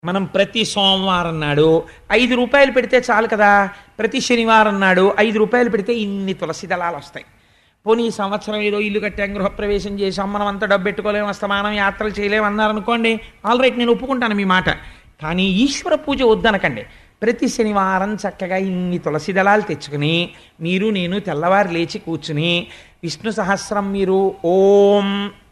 మనం ప్రతి సోమవారం నాడు ఐదు రూపాయలు పెడితే చాలు కదా ప్రతి శనివారం నాడు ఐదు రూపాయలు పెడితే ఇన్ని తులసి దళాలు వస్తాయి పోనీ ఈ సంవత్సరం ఏదో ఇల్లు కట్టాం గృహప్రవేశం చేసాం మనం అంత డబ్బు పెట్టుకోలేము అస్తమానం యాత్రలు చేయలేము అన్నారనుకోండి ఆల్ రైట్ నేను ఒప్పుకుంటాను మీ మాట కానీ ఈశ్వర పూజ వద్దనకండి ప్రతి శనివారం చక్కగా ఇన్ని తులసి దళాలు తెచ్చుకుని మీరు నేను తెల్లవారు లేచి కూర్చుని విష్ణు సహస్రం మీరు ఓం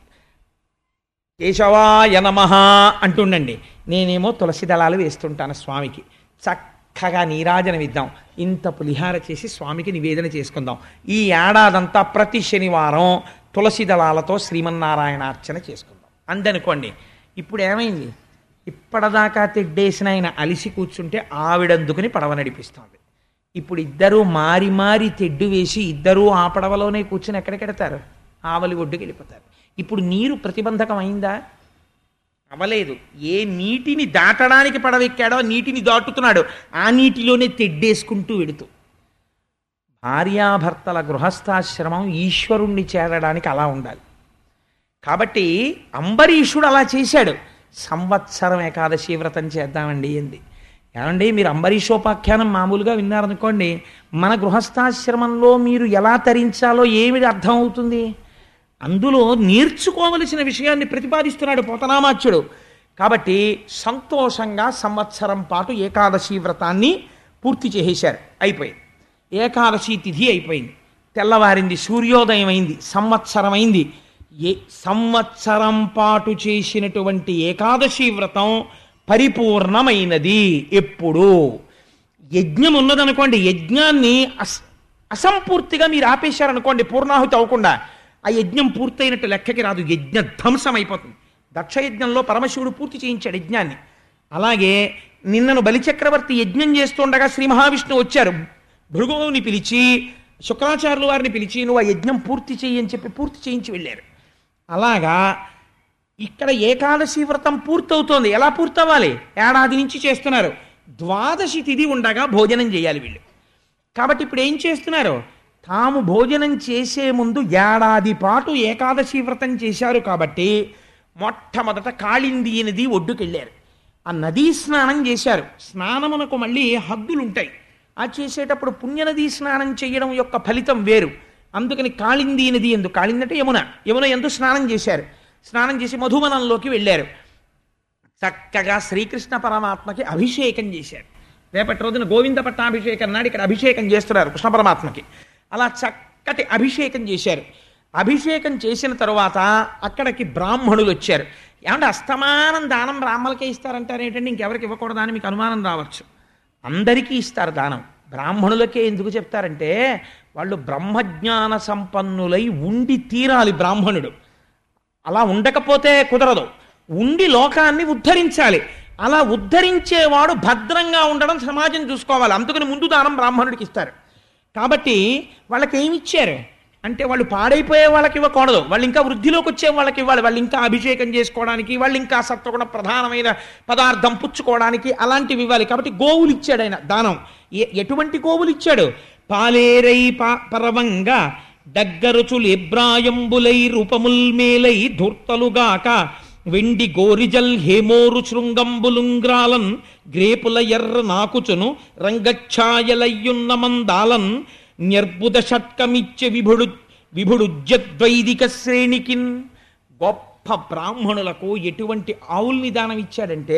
కేశవాయ నమ అంటుండండి నేనేమో తులసి దళాలు వేస్తుంటాను స్వామికి చక్కగా నీరాజనం ఇద్దాం ఇంత పులిహార చేసి స్వామికి నివేదన చేసుకుందాం ఈ ఏడాదంతా ప్రతి శనివారం తులసి దళాలతో శ్రీమన్నారాయణార్చన చేసుకుందాం అందనుకోండి ఇప్పుడు ఏమైంది ఇప్పటిదాకా తెడ్డేసిన ఆయన అలిసి కూర్చుంటే ఆవిడందుకుని పడవ నడిపిస్తోంది ఇప్పుడు ఇద్దరూ మారి మారి తెడ్డు వేసి ఇద్దరూ ఆ పడవలోనే కూర్చుని ఎక్కడికెడతారు ఆవలి ఒడ్డుకి వెళ్ళిపోతారు ఇప్పుడు నీరు ప్రతిబంధకం అయిందా అవలేదు ఏ నీటిని దాటడానికి పడవెక్కాడో నీటిని దాటుతున్నాడు ఆ నీటిలోనే తెడ్డేసుకుంటూ వెడుతూ భార్యాభర్తల గృహస్థాశ్రమం ఈశ్వరుణ్ణి చేరడానికి అలా ఉండాలి కాబట్టి అంబరీషుడు అలా చేశాడు సంవత్సరం ఏకాదశి వ్రతం చేద్దామండి ఏంది ఏమండి మీరు అంబరీషోపాఖ్యానం మామూలుగా విన్నారనుకోండి మన గృహస్థాశ్రమంలో మీరు ఎలా తరించాలో ఏమిటి అర్థం అవుతుంది అందులో నేర్చుకోవలసిన విషయాన్ని ప్రతిపాదిస్తున్నాడు పోతనామాచ్యుడు కాబట్టి సంతోషంగా సంవత్సరం పాటు ఏకాదశి వ్రతాన్ని పూర్తి చేసేశారు అయిపోయింది ఏకాదశి తిథి అయిపోయింది తెల్లవారింది సూర్యోదయం అయింది సంవత్సరం అయింది ఏ సంవత్సరం పాటు చేసినటువంటి ఏకాదశి వ్రతం పరిపూర్ణమైనది ఎప్పుడు యజ్ఞం ఉన్నదనుకోండి యజ్ఞాన్ని అస్ అసంపూర్తిగా మీరు ఆపేశారనుకోండి పూర్ణాహుతి అవ్వకుండా ఆ యజ్ఞం పూర్తయినట్టు లెక్కకి రాదు యజ్ఞ ధ్వంసం అయిపోతుంది దక్షయజ్ఞంలో పరమశివుడు పూర్తి చేయించాడు యజ్ఞాన్ని అలాగే నిన్నను బలిచక్రవర్తి యజ్ఞం చేస్తుండగా శ్రీ మహావిష్ణువు వచ్చారు భృగువుని పిలిచి శుక్రాచార్యుల వారిని పిలిచి నువ్వు ఆ యజ్ఞం పూర్తి చెయ్యి అని చెప్పి పూర్తి చేయించి వెళ్ళారు అలాగా ఇక్కడ ఏకాదశి వ్రతం పూర్తవుతోంది ఎలా పూర్తవ్వాలి ఏడాది నుంచి చేస్తున్నారు ద్వాదశి తిథి ఉండగా భోజనం చేయాలి వీళ్ళు కాబట్టి ఇప్పుడు ఏం చేస్తున్నారు తాము భోజనం చేసే ముందు ఏడాది పాటు ఏకాదశి వ్రతం చేశారు కాబట్టి మొట్టమొదట కాళింది నది ఒడ్డుకెళ్ళారు ఆ నదీ స్నానం చేశారు స్నానమునకు మళ్ళీ హద్దులు ఉంటాయి ఆ చేసేటప్పుడు పుణ్యనదీ స్నానం చేయడం యొక్క ఫలితం వేరు అందుకని కాళింది నది ఎందు కాళింది అంటే యమున యమున ఎందు స్నానం చేశారు స్నానం చేసి మధువనంలోకి వెళ్ళారు చక్కగా శ్రీకృష్ణ పరమాత్మకి అభిషేకం చేశారు రేపటి రోజున గోవింద పట్టాభిషేకం నాడు ఇక్కడ అభిషేకం చేస్తున్నారు కృష్ణ పరమాత్మకి అలా చక్కటి అభిషేకం చేశారు అభిషేకం చేసిన తరువాత అక్కడికి బ్రాహ్మణులు వచ్చారు ఏమంటే అస్తమానం దానం బ్రాహ్మణులకే ఇస్తారంటారు ఏంటంటే ఇంకెవరికి ఇవ్వకూడదా అని మీకు అనుమానం రావచ్చు అందరికీ ఇస్తారు దానం బ్రాహ్మణులకే ఎందుకు చెప్తారంటే వాళ్ళు బ్రహ్మజ్ఞాన సంపన్నులై ఉండి తీరాలి బ్రాహ్మణుడు అలా ఉండకపోతే కుదరదు ఉండి లోకాన్ని ఉద్ధరించాలి అలా ఉద్ధరించేవాడు భద్రంగా ఉండడం సమాజం చూసుకోవాలి అందుకని ముందు దానం బ్రాహ్మణుడికి ఇస్తారు కాబట్టి వాళ్ళకి ఏమి ఇచ్చారు అంటే వాళ్ళు పాడైపోయే వాళ్ళకి ఇవ్వకూడదు వాళ్ళు ఇంకా వృద్ధిలోకి వచ్చే వాళ్ళకి ఇవ్వాలి వాళ్ళు ఇంకా అభిషేకం చేసుకోవడానికి వాళ్ళు ఇంకా సత్వగుణ ప్రధానమైన పదార్థం పుచ్చుకోవడానికి అలాంటివి ఇవ్వాలి కాబట్టి గోవులు ఇచ్చాడు ఆయన దానం ఎ- ఎటువంటి గోవులు ఇచ్చాడు పాలేరై పా పరవంగా దగ్గరుచులు ఎబ్రాయంబులై రూపముల్ మేలై ధూర్తలుగాక వెండి గోరిజల్ హేమోరు శృంగంబులుంగ్రాలన్ గ్రేపుల ఎర్ర నాకుచును రంగఛాయలయ్యున్న మందాలన్ న్యర్బుద షట్కమిచ్చే విభుడు విభుడుజ్యద్వైదిక శ్రేణికిన్ గొప్ప బ్రాహ్మణులకు ఎటువంటి ఆవుల్ని దానం ఇచ్చాడంటే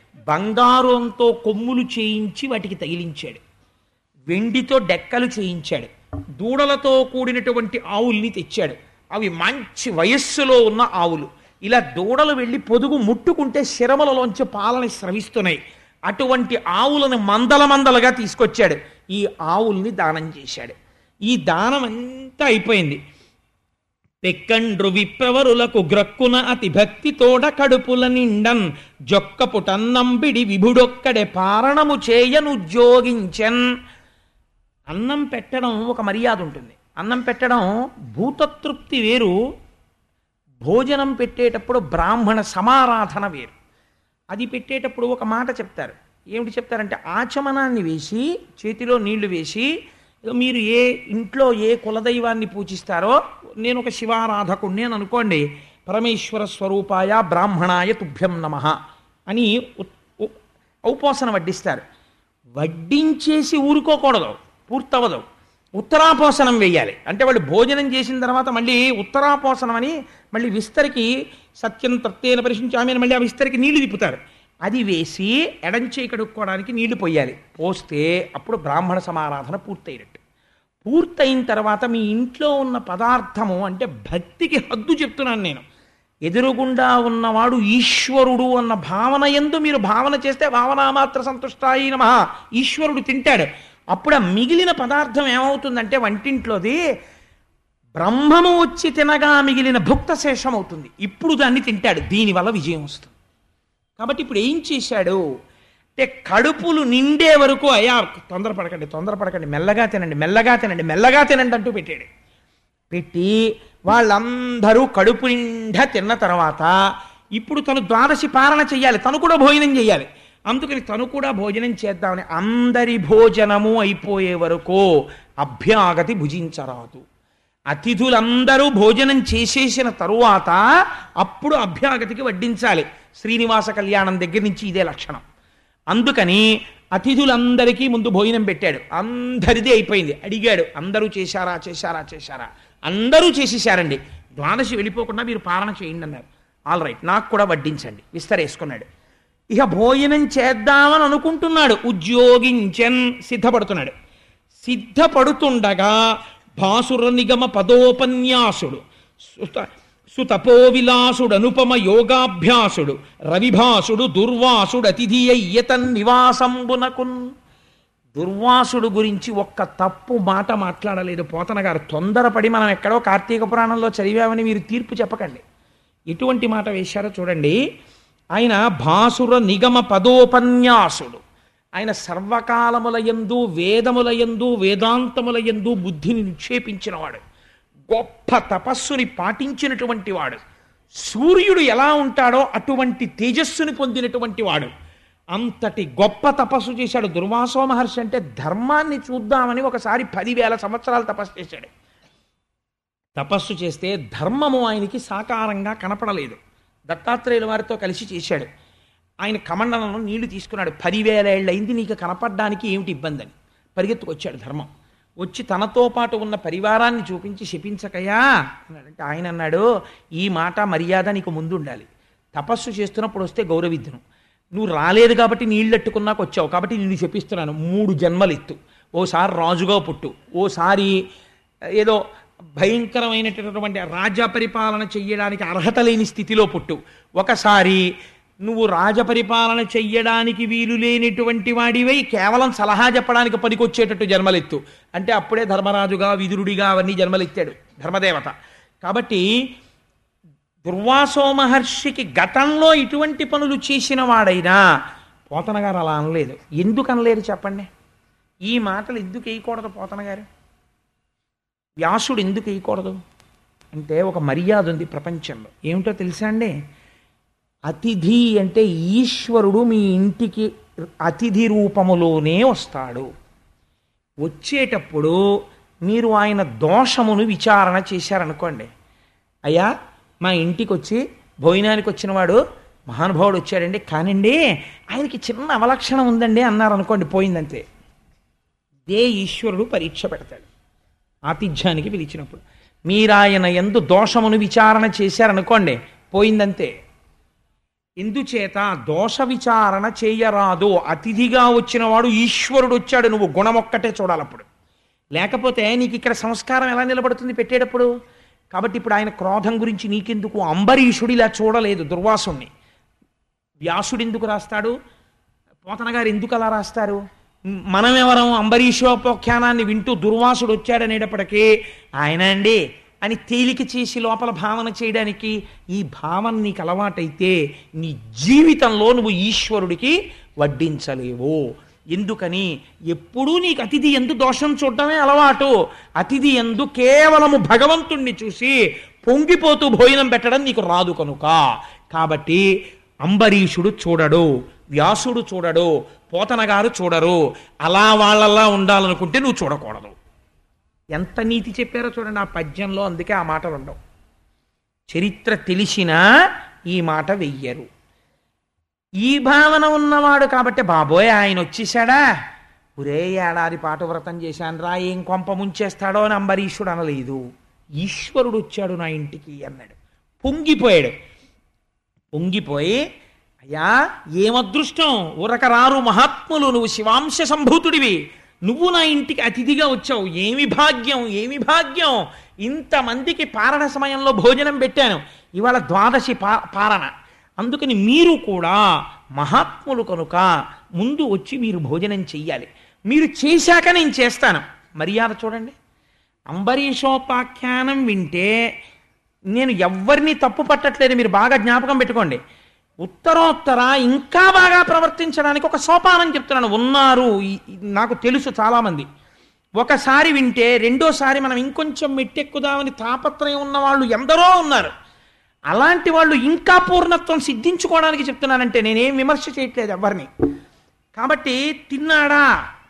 బంగారంతో కొమ్ములు చేయించి వాటికి తగిలించాడు వెండితో డెక్కలు చేయించాడు దూడలతో కూడినటువంటి ఆవుల్ని తెచ్చాడు అవి మంచి వయస్సులో ఉన్న ఆవులు ఇలా దూడలు వెళ్ళి పొదుగు ముట్టుకుంటే శిరములలోంచి పాలని స్రవిస్తున్నాయి అటువంటి ఆవులను మందల మందలుగా తీసుకొచ్చాడు ఈ ఆవుల్ని దానం చేశాడు ఈ దానం అంతా అయిపోయింది పెక్కండ్రు విప్రవరులకు గ్రక్కున అతి భక్తితోడ కడుపుల నిండన్ జొక్కపుటన్నంబిడి విభుడొక్కడే పారణము చేయనుద్యోగించన్ అన్నం పెట్టడం ఒక మర్యాద ఉంటుంది అన్నం పెట్టడం భూతతృప్తి వేరు భోజనం పెట్టేటప్పుడు బ్రాహ్మణ సమారాధన వేరు అది పెట్టేటప్పుడు ఒక మాట చెప్తారు ఏమిటి చెప్తారంటే ఆచమనాన్ని వేసి చేతిలో నీళ్లు వేసి ఇక మీరు ఏ ఇంట్లో ఏ కులదైవాన్ని పూజిస్తారో నేను ఒక శివారాధకుణ్ణి అని అనుకోండి పరమేశ్వర స్వరూపాయ బ్రాహ్మణాయ తుభ్యం నమ అని ఉత్- ఉ- ఔపోసన వడ్డిస్తారు వడ్డించేసి ఊరుకోకూడదు పూర్తవదు ఉత్తరాపోసనం వేయాలి అంటే వాళ్ళు భోజనం చేసిన తర్వాత మళ్ళీ ఉత్తరాపోసనం అని మళ్ళీ విస్తరికి సత్యం తత్తేన పరిశించామి అని మళ్ళీ ఆ విస్తరికి నీళ్లు తిప్పుతారు అది వేసి ఎడంచేయి కడుక్కోవడానికి నీళ్లు పొయ్యాలి పోస్తే అప్పుడు బ్రాహ్మణ సమారాధన పూర్తయినట్టు పూర్తయిన తర్వాత మీ ఇంట్లో ఉన్న పదార్థము అంటే భక్తికి హద్దు చెప్తున్నాను నేను ఎదురుగుండా ఉన్నవాడు ఈశ్వరుడు అన్న భావన ఎందు మీరు భావన చేస్తే భావన మాత్ర సంతుష్టాయి నమ ఈశ్వరుడు తింటాడు అప్పుడు ఆ మిగిలిన పదార్థం ఏమవుతుందంటే వంటింట్లోది బ్రహ్మము వచ్చి తినగా మిగిలిన భుక్త శేషం అవుతుంది ఇప్పుడు దాన్ని తింటాడు దీనివల్ల విజయం వస్తుంది కాబట్టి ఇప్పుడు ఏం చేశాడు అంటే కడుపులు నిండే వరకు అయ్యా తొందరపడకండి తొందరపడకండి మెల్లగా తినండి మెల్లగా తినండి మెల్లగా తినండి అంటూ పెట్టాడు పెట్టి వాళ్ళందరూ కడుపు నిండా తిన్న తర్వాత ఇప్పుడు తను ద్వాదశి పాలన చెయ్యాలి తను కూడా భోజనం చేయాలి అందుకని తను కూడా భోజనం చేద్దామని అందరి భోజనము అయిపోయే వరకు అభ్యాగతి భుజించరాదు అతిథులందరూ భోజనం చేసేసిన తరువాత అప్పుడు అభ్యాగతికి వడ్డించాలి శ్రీనివాస కళ్యాణం దగ్గర నుంచి ఇదే లక్షణం అందుకని అతిథులందరికీ ముందు భోజనం పెట్టాడు అందరిది అయిపోయింది అడిగాడు అందరూ చేశారా చేశారా చేశారా అందరూ చేసేసారండి ద్వాదశి వెళ్ళిపోకుండా మీరు పాలన చేయండి అన్నారు ఆల్ రైట్ నాకు కూడా వడ్డించండి విస్తరేసుకున్నాడు ఇక భోజనం చేద్దామని అనుకుంటున్నాడు ఉద్యోగించన్ సిద్ధపడుతున్నాడు సిద్ధపడుతుండగా భాసుర నిగమ పదోపన్యాసుడు సుత సుతపో విలాసుడు అనుపమ యోగాభ్యాసుడు రవిభాసుడు దుర్వాసుడు అతిథి అయ్యతన్ నివాసంబునకున్ దుర్వాసుడు గురించి ఒక్క తప్పు మాట మాట్లాడలేదు పోతన గారు తొందరపడి మనం ఎక్కడో కార్తీక పురాణంలో చదివామని మీరు తీర్పు చెప్పకండి ఎటువంటి మాట వేశారో చూడండి ఆయన భాసుర నిగమ పదోపన్యాసుడు ఆయన సర్వకాలముల యందు వేదముల యందు వేదాంతముల యందు బుద్ధిని నిక్షేపించినవాడు గొప్ప తపస్సుని పాటించినటువంటి వాడు సూర్యుడు ఎలా ఉంటాడో అటువంటి తేజస్సుని పొందినటువంటి వాడు అంతటి గొప్ప తపస్సు చేశాడు దుర్వాసో మహర్షి అంటే ధర్మాన్ని చూద్దామని ఒకసారి పదివేల సంవత్సరాలు తపస్సు చేశాడు తపస్సు చేస్తే ధర్మము ఆయనకి సాకారంగా కనపడలేదు దత్తాత్రేయుల వారితో కలిసి చేశాడు ఆయన కమండలంలో నీళ్లు తీసుకున్నాడు పదివేల ఏళ్ళ అయింది నీకు కనపడడానికి ఏమిటి ఇబ్బంది అని పరిగెత్తుకొచ్చాడు ధర్మం వచ్చి తనతో పాటు ఉన్న పరివారాన్ని చూపించి శపించకయా అన్నాడంటే ఆయన అన్నాడు ఈ మాట మర్యాద నీకు ముందు ఉండాలి తపస్సు చేస్తున్నప్పుడు వస్తే గౌరవిద్దును నువ్వు రాలేదు కాబట్టి నీళ్ళెట్టుకున్నాక వచ్చావు కాబట్టి నేను శపిస్తున్నాను మూడు జన్మలెత్తు ఓసారి రాజుగా పుట్టు ఓసారి ఏదో భయంకరమైనటువంటి రాజ్య పరిపాలన చెయ్యడానికి అర్హత లేని స్థితిలో పుట్టు ఒకసారి నువ్వు రాజపరిపాలన చెయ్యడానికి వీలు లేనిటువంటి వాడివై కేవలం సలహా చెప్పడానికి పనికొచ్చేటట్టు జన్మలెత్తు అంటే అప్పుడే ధర్మరాజుగా విదురుడిగా అవన్నీ జన్మలెత్తాడు ధర్మదేవత కాబట్టి దుర్వాసో మహర్షికి గతంలో ఇటువంటి పనులు చేసిన వాడైనా పోతన గారు అలా అనలేదు ఎందుకు అనలేరు చెప్పండి ఈ మాటలు ఎందుకు వేయకూడదు పోతన గారు వ్యాసుడు ఎందుకు వేయకూడదు అంటే ఒక మర్యాద ఉంది ప్రపంచంలో ఏమిటో తెలుసా అండి అతిథి అంటే ఈశ్వరుడు మీ ఇంటికి అతిథి రూపములోనే వస్తాడు వచ్చేటప్పుడు మీరు ఆయన దోషమును విచారణ చేశారనుకోండి అయ్యా మా ఇంటికి వచ్చి భోజనానికి వచ్చినవాడు మహానుభావుడు వచ్చాడండి కానండి ఆయనకి చిన్న అవలక్షణం ఉందండి అన్నారు అనుకోండి పోయిందంతే ఇదే ఈశ్వరుడు పరీక్ష పెడతాడు ఆతిథ్యానికి పిలిచినప్పుడు మీరాయన ఎందు దోషమును విచారణ చేశారనుకోండి పోయిందంతే ఎందుచేత దోష విచారణ చేయరాదు అతిథిగా వచ్చినవాడు ఈశ్వరుడు వచ్చాడు నువ్వు గుణమొక్కటే చూడాలప్పుడు లేకపోతే నీకు ఇక్కడ సంస్కారం ఎలా నిలబడుతుంది పెట్టేటప్పుడు కాబట్టి ఇప్పుడు ఆయన క్రోధం గురించి నీకెందుకు అంబరీషుడు ఇలా చూడలేదు దుర్వాసుణ్ణి వ్యాసుడు ఎందుకు రాస్తాడు పోతన గారు ఎందుకు అలా రాస్తారు మనం ఎవరం అంబరీషోపోఖ్యానాన్ని వింటూ దుర్వాసుడు వచ్చాడనేటప్పటికీ ఆయన అండి అని తేలిక చేసి లోపల భావన చేయడానికి ఈ భావన నీకు అలవాటైతే నీ జీవితంలో నువ్వు ఈశ్వరుడికి వడ్డించలేవు ఎందుకని ఎప్పుడూ నీకు అతిథి ఎందు దోషం చూడటమే అలవాటు అతిథి ఎందు కేవలము భగవంతుణ్ణి చూసి పొంగిపోతూ భోజనం పెట్టడం నీకు రాదు కనుక కాబట్టి అంబరీషుడు చూడడు వ్యాసుడు చూడడు పోతన గారు చూడరు అలా వాళ్ళలా ఉండాలనుకుంటే నువ్వు చూడకూడదు ఎంత నీతి చెప్పారో చూడండి ఆ పద్యంలో అందుకే ఆ మాటలు ఉండవు చరిత్ర తెలిసినా ఈ మాట వెయ్యరు ఈ భావన ఉన్నవాడు కాబట్టి బాబోయ్ ఆయన వచ్చేసాడా ఒరే ఏడాది పాటు వ్రతం చేశాను రా ఏం కొంప ముంచేస్తాడో అని అంబరీషుడు అనలేదు ఈశ్వరుడు వచ్చాడు నా ఇంటికి అన్నాడు పొంగిపోయాడు పొంగిపోయి అయ్యా ఏమదృష్టం ఉరక రారు మహాత్ములు నువ్వు శివాంశ సంభూతుడివి నువ్వు నా ఇంటికి అతిథిగా వచ్చావు ఏమి భాగ్యం ఏమి భాగ్యం ఇంతమందికి పారణ సమయంలో భోజనం పెట్టాను ఇవాళ ద్వాదశి పా పారణ అందుకని మీరు కూడా మహాత్ములు కనుక ముందు వచ్చి మీరు భోజనం చెయ్యాలి మీరు చేశాక నేను చేస్తాను మర్యాద చూడండి అంబరీషోపాఖ్యానం వింటే నేను ఎవ్వరిని తప్పు పట్టట్లేదు మీరు బాగా జ్ఞాపకం పెట్టుకోండి ఉత్తరోత్తర ఇంకా బాగా ప్రవర్తించడానికి ఒక సోపానం చెప్తున్నాను ఉన్నారు ఈ- ఈ- నాకు తెలుసు చాలామంది ఒకసారి వింటే రెండోసారి మనం ఇంకొంచెం మెట్టెక్కుదామని తాపత్రయం ఉన్న వాళ్ళు ఎందరో ఉన్నారు అలాంటి వాళ్ళు ఇంకా పూర్ణత్వం సిద్ధించుకోవడానికి చెప్తున్నానంటే నేనేం విమర్శ చేయట్లేదు ఎవరిని కాబట్టి తిన్నాడా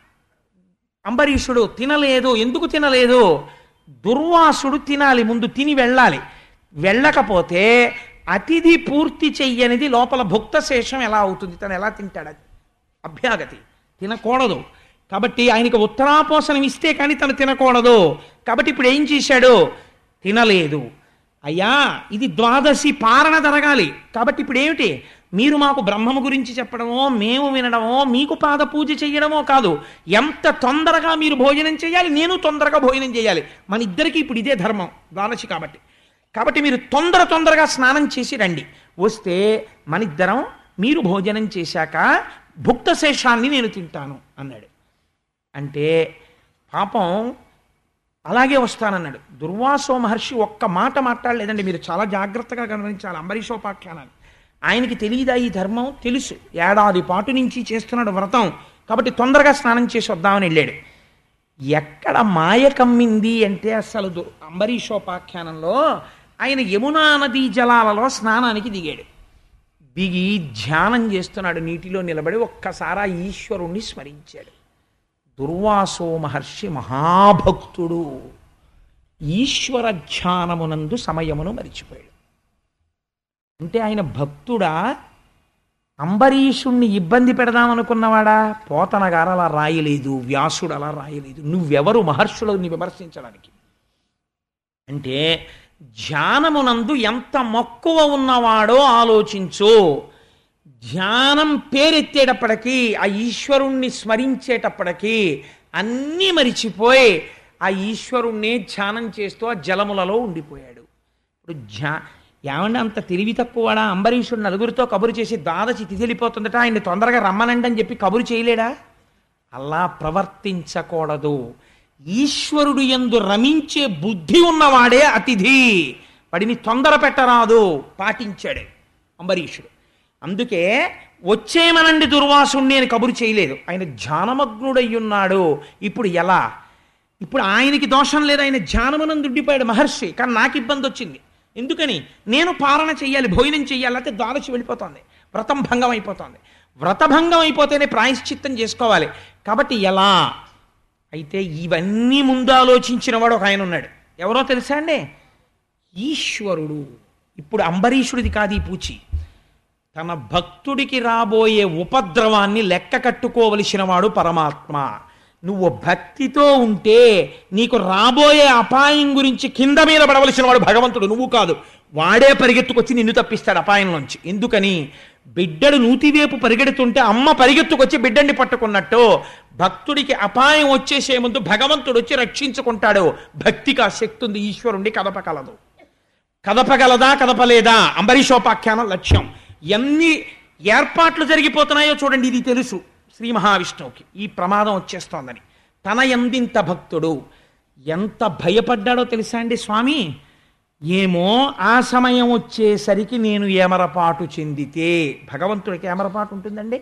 అంబరీషుడు తినలేదు ఎందుకు తినలేదు దుర్వాసుడు తినాలి ముందు తిని వెళ్ళాలి వెళ్ళకపోతే అతిథి పూర్తి చెయ్యనిది లోపల భుక్త శేషం ఎలా అవుతుంది తను ఎలా తింటాడు అది అభ్యాగతి తినకూడదు కాబట్టి ఆయనకు ఉత్తరాపోసనం ఇస్తే కానీ తను తినకూడదు కాబట్టి ఇప్పుడు ఏం చేశాడు తినలేదు అయ్యా ఇది ద్వాదశి పారణ జరగాలి కాబట్టి ఇప్పుడు ఏమిటి మీరు మాకు బ్రహ్మము గురించి చెప్పడమో మేము వినడమో మీకు పాద పూజ చేయడమో కాదు ఎంత తొందరగా మీరు భోజనం చేయాలి నేను తొందరగా భోజనం చేయాలి మన ఇద్దరికి ఇప్పుడు ఇదే ధర్మం ద్వాదశి కాబట్టి కాబట్టి మీరు తొందర తొందరగా స్నానం చేసి రండి వస్తే మనిద్దరం మీరు భోజనం చేశాక భుక్త శేషాన్ని నేను తింటాను అన్నాడు అంటే పాపం అలాగే వస్తానన్నాడు దుర్వాసో మహర్షి ఒక్క మాట మాట్లాడలేదండి మీరు చాలా జాగ్రత్తగా గమనించాలి అంబరీషోపాఖ్యానాన్ని ఆయనకి తెలియదా ఈ ధర్మం తెలుసు ఏడాది పాటు నుంచి చేస్తున్నాడు వ్రతం కాబట్టి తొందరగా స్నానం చేసి వద్దామని వెళ్ళాడు ఎక్కడ మాయ కమ్మింది అంటే అసలు దు- అంబరీషోపాఖ్యానంలో ఆయన యమునా నదీ జలాలలో స్నానానికి దిగాడు దిగి ధ్యానం చేస్తున్నాడు నీటిలో నిలబడి ఒక్కసారి ఆ ఈశ్వరుణ్ణి స్మరించాడు దుర్వాసో మహర్షి మహాభక్తుడు ఈశ్వర ధ్యానమునందు సమయమును మరిచిపోయాడు అంటే ఆయన భక్తుడా అంబరీషుణ్ణి ఇబ్బంది పెడదామనుకున్నవాడా పోతన గారు అలా రాయలేదు వ్యాసుడు అలా రాయలేదు నువ్వెవరు మహర్షులని విమర్శించడానికి అంటే ధ్యానమునందు ఎంత మక్కువ ఉన్నవాడో ఆలోచించు ధ్యానం పేరెత్తేటప్పటికీ ఆ ఈశ్వరుణ్ణి స్మరించేటప్పటికీ అన్నీ మరిచిపోయి ఆ ఈశ్వరుణ్ణి ధ్యానం చేస్తూ ఆ జలములలో ఉండిపోయాడు ఇప్పుడు ధ్యా ఏమంటే అంత తెలివి తక్కువడా అంబరీషుడు నలుగురితో కబురు చేసి దాదచి తిథిలిపోతుందట ఆయన్ని తొందరగా రమ్మనండి అని చెప్పి కబురు చేయలేడా అలా ప్రవర్తించకూడదు ఈశ్వరుడు ఎందు రమించే బుద్ధి ఉన్నవాడే అతిథి వాడిని తొందర పెట్టరాదు పాటించాడు అంబరీషుడు అందుకే వచ్చేమనండి దుర్వాసుణ్ణి అని కబురు చేయలేదు ఆయన ధ్యానమగ్నుడయ్యున్నాడు ఇప్పుడు ఎలా ఇప్పుడు ఆయనకి దోషం లేదు ఆయన ధ్యానమునందు ఉండిపోయాడు మహర్షి కానీ నాకు ఇబ్బంది వచ్చింది ఎందుకని నేను పాలన చెయ్యాలి భోజనం చెయ్యాలి అయితే ద్వాదశి వెళ్ళిపోతుంది వ్రతం భంగం అయిపోతుంది వ్రతభంగం అయిపోతేనే ప్రాయశ్చిత్తం చేసుకోవాలి కాబట్టి ఎలా అయితే ఇవన్నీ ముందు ఆలోచించిన వాడు ఒక ఆయన ఉన్నాడు ఎవరో తెలుసా అండి ఈశ్వరుడు ఇప్పుడు అంబరీషుడిది కాదు ఈ పూచి తన భక్తుడికి రాబోయే ఉపద్రవాన్ని లెక్క కట్టుకోవలసిన వాడు పరమాత్మ నువ్వు భక్తితో ఉంటే నీకు రాబోయే అపాయం గురించి కింద మీద పడవలసిన వాడు భగవంతుడు నువ్వు కాదు వాడే పరిగెత్తుకొచ్చి నిన్ను తప్పిస్తాడు అపాయంలోంచి ఎందుకని బిడ్డడు నూతివేపు పరిగెడుతుంటే అమ్మ పరిగెత్తుకొచ్చి బిడ్డని పట్టుకున్నట్టు భక్తుడికి అపాయం వచ్చేసే ముందు భగవంతుడు వచ్చి రక్షించుకుంటాడు భక్తికి ఆ శక్తి ఉంది ఈశ్వరుణ్ణి కదపకలదు కదపగలదా కదపలేదా అంబరీషోపాఖ్యానం లక్ష్యం ఎన్ని ఏర్పాట్లు జరిగిపోతున్నాయో చూడండి ఇది తెలుసు శ్రీ మహావిష్ణువుకి ఈ ప్రమాదం వచ్చేస్తోందని తన ఎందింత భక్తుడు ఎంత భయపడ్డాడో తెలుసా అండి స్వామి ఏమో ఆ సమయం వచ్చేసరికి నేను ఏమరపాటు చెందితే భగవంతుడికి ఏమరపాటు ఉంటుందండి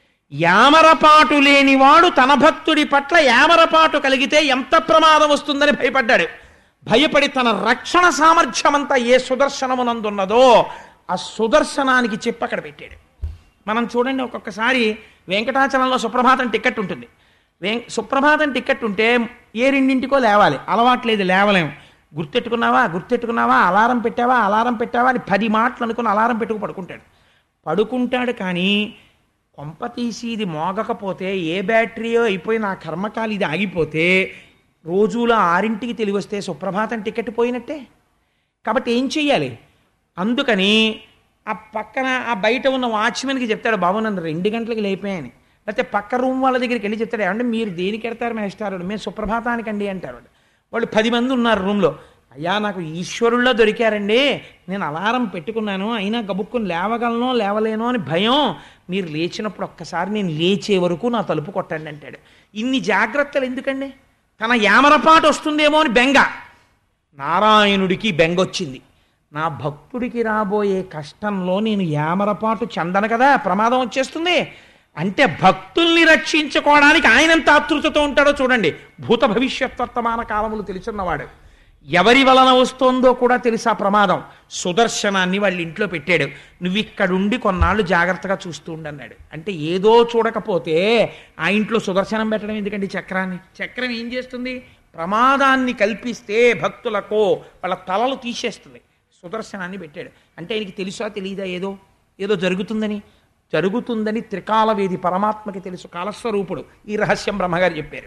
యామరపాటు లేనివాడు తన భక్తుడి పట్ల యామరపాటు కలిగితే ఎంత ప్రమాదం వస్తుందని భయపడ్డాడు భయపడి తన రక్షణ సామర్థ్యమంతా ఏ సుదర్శనమునందున్నదో ఆ సుదర్శనానికి చెప్పి అక్కడ పెట్టాడు మనం చూడండి ఒక్కొక్కసారి వెంకటాచలంలో సుప్రభాతం టికెట్ ఉంటుంది వెం సుప్రభాతం టికెట్ ఉంటే ఏ రెండింటికో లేవాలి అలవాట్లేదు లేవలేం గుర్తెట్టుకున్నావా గుర్తెట్టుకున్నావా అలారం పెట్టావా అలారం పెట్టావా అని పది మాటలు అనుకుని అలారం పెట్టుకు పడుకుంటాడు పడుకుంటాడు కానీ కొంప తీసి ఇది మోగకపోతే ఏ బ్యాటరీయో అయిపోయి నా కర్మకాలు ఇది ఆగిపోతే రోజులో ఆరింటికి తెలివి వస్తే సుప్రభాతం టికెట్ పోయినట్టే కాబట్టి ఏం చెయ్యాలి అందుకని ఆ పక్కన ఆ బయట ఉన్న వాచ్మెన్కి చెప్తాడు బాబు నన్ను రెండు గంటలకు లేపాయని లేకపోతే పక్క రూమ్ వాళ్ళ దగ్గరికి వెళ్ళి చెప్తాడు ఏమంటే మీరు దేనికి వెళ్తారు మేస్టారు మేము సుప్రభాతానికండి అంటారు వాళ్ళు. వాళ్ళు పది మంది ఉన్నారు రూమ్లో అయ్యా నాకు ఈశ్వరుల్లో దొరికారండి నేను అలారం పెట్టుకున్నాను అయినా గబుక్కుని లేవగలనో లేవలేనో అని భయం మీరు లేచినప్పుడు ఒక్కసారి నేను లేచే వరకు నా తలుపు కొట్టండి అంటాడు ఇన్ని జాగ్రత్తలు ఎందుకండి తన యామరపాటు వస్తుందేమో అని బెంగ నారాయణుడికి బెంగొచ్చింది నా భక్తుడికి రాబోయే కష్టంలో నేను యామరపాటు చెందను కదా ప్రమాదం వచ్చేస్తుంది అంటే భక్తుల్ని రక్షించుకోవడానికి ఆయన ఎంత ఆతృతతో ఉంటాడో చూడండి భూత భవిష్యత్ వర్తమాన కాలములు తెలుసున్నవాడు ఎవరి వలన వస్తోందో కూడా తెలుసా ప్రమాదం సుదర్శనాన్ని వాళ్ళ ఇంట్లో పెట్టాడు నువ్వు ఇక్కడుండి కొన్నాళ్ళు జాగ్రత్తగా చూస్తూ ఉండన్నాడు అంటే ఏదో చూడకపోతే ఆ ఇంట్లో సుదర్శనం పెట్టడం ఎందుకండి చక్రాన్ని చక్రం ఏం చేస్తుంది ప్రమాదాన్ని కల్పిస్తే భక్తులకు వాళ్ళ తలలు తీసేస్తుంది సుదర్శనాన్ని పెట్టాడు అంటే ఆయనకి తెలుసా తెలియదా ఏదో ఏదో జరుగుతుందని జరుగుతుందని త్రికాలవేది పరమాత్మకి తెలుసు కాలస్వరూపుడు ఈ రహస్యం బ్రహ్మగారు చెప్పారు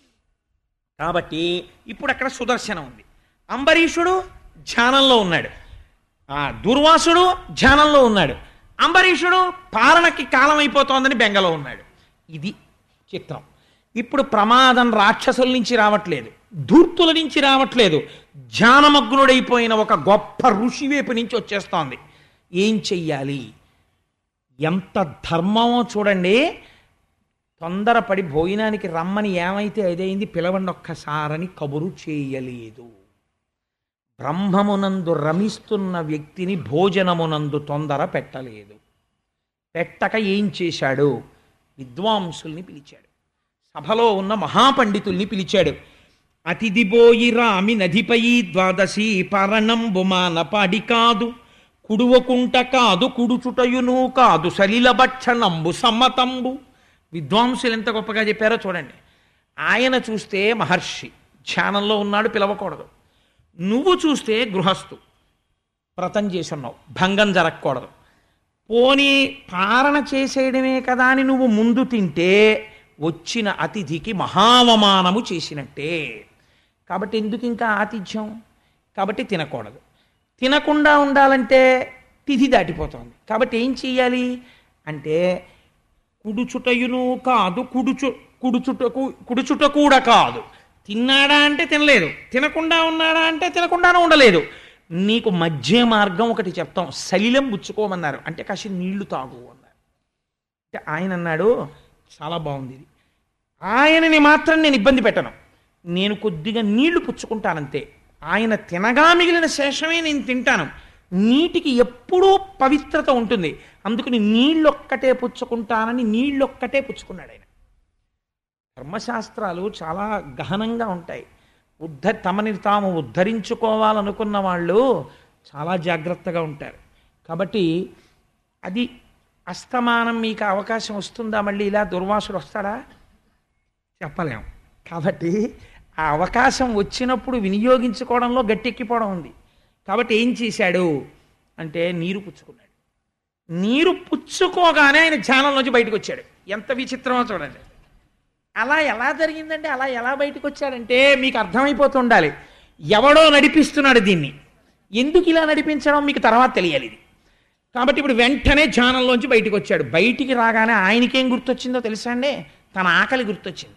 కాబట్టి ఇప్పుడు అక్కడ సుదర్శనం ఉంది అంబరీషుడు ధ్యానంలో ఉన్నాడు ఆ దుర్వాసుడు ధ్యానంలో ఉన్నాడు అంబరీషుడు పాలనకి కాలం అయిపోతోందని బెంగలో ఉన్నాడు ఇది చిత్రం ఇప్పుడు ప్రమాదం రాక్షసుల నుంచి రావట్లేదు ధూర్తుల నుంచి రావట్లేదు ధ్యానమగ్నుడైపోయిన ఒక గొప్ప ఋషి వైపు నుంచి వచ్చేస్తోంది ఏం చెయ్యాలి ఎంత ధర్మమో చూడండి తొందరపడి భోజనానికి రమ్మని ఏమైతే అదైంది పిలవండి ఒక్కసారని కబురు చేయలేదు బ్రహ్మమునందు రమిస్తున్న వ్యక్తిని భోజనమునందు తొందర పెట్టలేదు పెట్టక ఏం చేశాడు విద్వాంసుల్ని పిలిచాడు సభలో ఉన్న మహాపండితుల్ని పిలిచాడు అతిథిబోయి రామి నదిపై ద్వాదశి పరణంబు మానపాడి కాదు కుడువకుంట కాదు కుడుచుటయును కాదు సలిలభక్షణంబు సమ్మతంబు విద్వాంసులు ఎంత గొప్పగా చెప్పారో చూడండి ఆయన చూస్తే మహర్షి ధ్యానంలో ఉన్నాడు పిలవకూడదు నువ్వు చూస్తే గృహస్థు వ్రతం చేసి ఉన్నావు భంగం జరగకూడదు పోనీ పారణ చేసేయడమే కదా అని నువ్వు ముందు తింటే వచ్చిన అతిథికి మహావమానము చేసినట్టే కాబట్టి ఎందుకు ఇంకా ఆతిథ్యం కాబట్టి తినకూడదు తినకుండా ఉండాలంటే తిథి దాటిపోతుంది కాబట్టి ఏం చెయ్యాలి అంటే కుడుచుటయును కాదు కుడుచు కుడుచుటకు కుడుచుట కూడా కాదు తిన్నాడా అంటే తినలేదు తినకుండా ఉన్నాడా అంటే తినకుండానే ఉండలేదు నీకు మధ్య మార్గం ఒకటి చెప్తాం సలిలం పుచ్చుకోమన్నారు అంటే కాసి నీళ్లు తాగు అన్నారు అంటే ఆయన అన్నాడు చాలా బాగుంది ఇది ఆయనని మాత్రం నేను ఇబ్బంది పెట్టను నేను కొద్దిగా నీళ్లు పుచ్చుకుంటానంతే ఆయన తినగా మిగిలిన శేషమే నేను తింటాను నీటికి ఎప్పుడూ పవిత్రత ఉంటుంది అందుకని నీళ్ళొక్కటే పుచ్చుకుంటానని నీళ్ళొక్కటే పుచ్చుకున్నాడు ఆయన ధర్మశాస్త్రాలు చాలా గహనంగా ఉంటాయి ఉద్ధ తమని తాము ఉద్ధరించుకోవాలనుకున్న వాళ్ళు చాలా జాగ్రత్తగా ఉంటారు కాబట్టి అది అస్తమానం మీకు అవకాశం వస్తుందా మళ్ళీ ఇలా దుర్వాసుడు వస్తాడా చెప్పలేం కాబట్టి ఆ అవకాశం వచ్చినప్పుడు వినియోగించుకోవడంలో గట్టెక్కిపోవడం ఉంది కాబట్టి ఏం చేశాడు అంటే నీరు పుచ్చుకున్నాడు నీరు పుచ్చుకోగానే ఆయన ధ్యానంలోంచి బయటకు వచ్చాడు ఎంత విచిత్రమో చూడండి అలా ఎలా జరిగిందంటే అలా ఎలా బయటకు వచ్చాడంటే మీకు అర్థమైపోతుండాలి ఎవడో నడిపిస్తున్నాడు దీన్ని ఎందుకు ఇలా నడిపించడం మీకు తర్వాత తెలియాలి ఇది కాబట్టి ఇప్పుడు వెంటనే ధ్యానంలోంచి బయటకు వచ్చాడు బయటికి రాగానే ఆయనకేం గుర్తొచ్చిందో తెలుసా అండి తన ఆకలి గుర్తొచ్చింది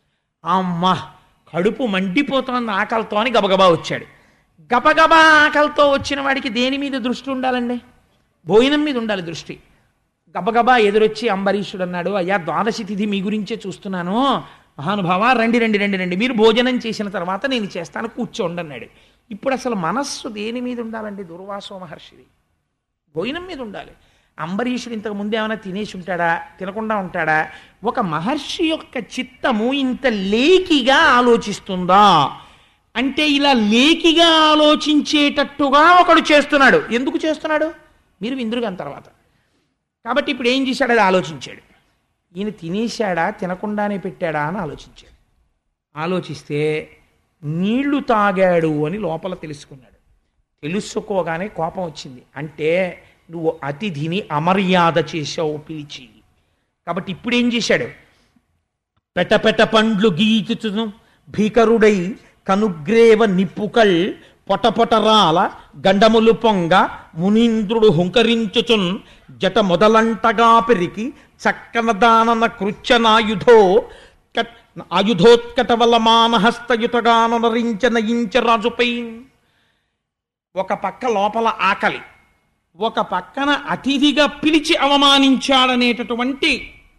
అమ్మా కడుపు మండిపోతోంది ఆకలితో అని గబగబా వచ్చాడు గబగబా ఆకలితో వచ్చిన వాడికి దేని మీద దృష్టి ఉండాలండి భోజనం మీద ఉండాలి దృష్టి గబగబా ఎదురొచ్చి అంబరీషుడు అన్నాడు అయ్యా ద్వాదశి తిథి మీ గురించే చూస్తున్నాను మహానుభావ రండి రండి రండి రండి మీరు భోజనం చేసిన తర్వాత నేను చేస్తాను కూర్చోండి అన్నాడు ఇప్పుడు అసలు మనస్సు దేని మీద ఉండాలండి దుర్వాసో మహర్షిది భోజనం మీద ఉండాలి అంబరీషుడు ఇంతకు ముందు ఏమైనా తినేసి ఉంటాడా తినకుండా ఉంటాడా ఒక మహర్షి యొక్క చిత్తము ఇంత లేకిగా ఆలోచిస్తుందా అంటే ఇలా లేకిగా ఆలోచించేటట్టుగా ఒకడు చేస్తున్నాడు ఎందుకు చేస్తున్నాడు మీరు విందురుగాని తర్వాత కాబట్టి ఇప్పుడు ఏం చేశాడు అది ఆలోచించాడు ఈయన తినేశాడా తినకుండానే పెట్టాడా అని ఆలోచించాడు ఆలోచిస్తే నీళ్లు తాగాడు అని లోపల తెలుసుకున్నాడు తెలుసుకోగానే కోపం వచ్చింది అంటే నువ్వు అతిథిని అమర్యాద చేసావు పిలిచి కాబట్టి ఇప్పుడు ఏం చేశాడు పెటపెట పండ్లు గీచుచును భీకరుడై కనుగ్రేవ నిప్పుకల్ పొటపొటరాల గండములు పొంగ మునీంద్రుడు హుంకరించుచున్ జట మొదలంటగా పెరికి చక్కన దానన కృత్యనాయుధో కట్ ఆయుధోత్కటవలమానహస్తయుతగానరించ నయించ రాజుపై ఒక పక్క లోపల ఆకలి ఒక పక్కన అతిథిగా పిలిచి అవమానించాడనేటటువంటి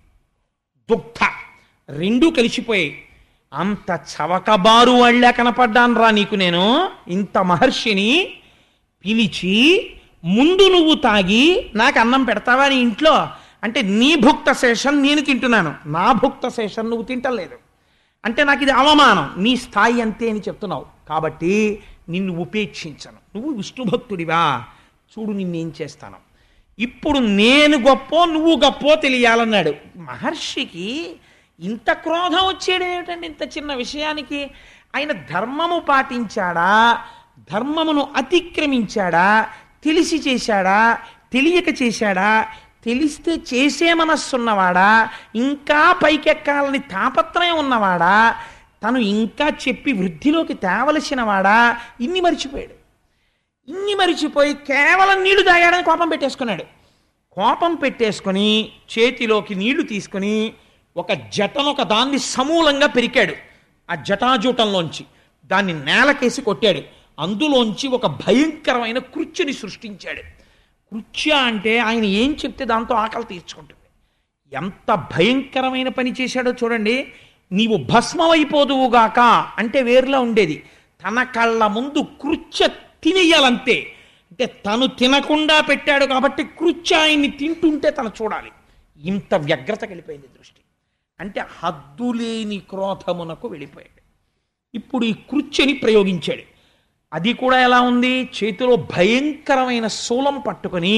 దుఃఖ రెండూ కలిసిపోయాయి అంత చవకబారు వాళ్ళే కనపడ్డాను రా నీకు నేను ఇంత మహర్షిని పిలిచి ముందు నువ్వు తాగి నాకు అన్నం పెడతావా నీ ఇంట్లో అంటే నీ భుక్త శేషం నేను తింటున్నాను నా భుక్త శేషం నువ్వు తింటలేదు అంటే నాకు ఇది అవమానం నీ స్థాయి అంతే అని చెప్తున్నావు కాబట్టి నిన్ను ఉపేక్షించను నువ్వు విష్ణు భక్తుడివా చూడు నిన్నేం చేస్తాను ఇప్పుడు నేను గొప్ప నువ్వు గొప్ప తెలియాలన్నాడు మహర్షికి ఇంత క్రోధం వచ్చేయడం ఏమిటండి ఇంత చిన్న విషయానికి ఆయన ధర్మము పాటించాడా ధర్మమును అతిక్రమించాడా తెలిసి చేశాడా తెలియక చేశాడా తెలిస్తే చేసే మనస్సున్నవాడా ఇంకా పైకెక్కాలని తాపత్రయం ఉన్నవాడా తను ఇంకా చెప్పి వృద్ధిలోకి తేవలసిన వాడా ఇన్ని మరిచిపోయాడు ఇన్ని మరిచిపోయి కేవలం నీళ్లు తాగాడని కోపం పెట్టేసుకున్నాడు కోపం పెట్టేసుకొని చేతిలోకి నీళ్లు తీసుకొని ఒక జటను ఒక దాన్ని సమూలంగా పెరికాడు ఆ జటాజూటంలోంచి దాన్ని నేలకేసి కొట్టాడు అందులోంచి ఒక భయంకరమైన కృత్యుని సృష్టించాడు కృత్య అంటే ఆయన ఏం చెప్తే దాంతో ఆకలి తీర్చుకుంటుంది ఎంత భయంకరమైన పని చేశాడో చూడండి నీవు భస్మమైపోదువుగాక అంటే వేరులా ఉండేది తన కళ్ళ ముందు కృత్య తినేయాలంతే అంటే తను తినకుండా పెట్టాడు కాబట్టి కృత్య ఆయన్ని తింటుంటే తను చూడాలి ఇంత వ్యగ్రత వెళ్ళిపోయింది దృష్టి అంటే హద్దులేని క్రోధమునకు వెళ్ళిపోయాడు ఇప్పుడు ఈ కృత్యని ప్రయోగించాడు అది కూడా ఎలా ఉంది చేతిలో భయంకరమైన శూలం పట్టుకొని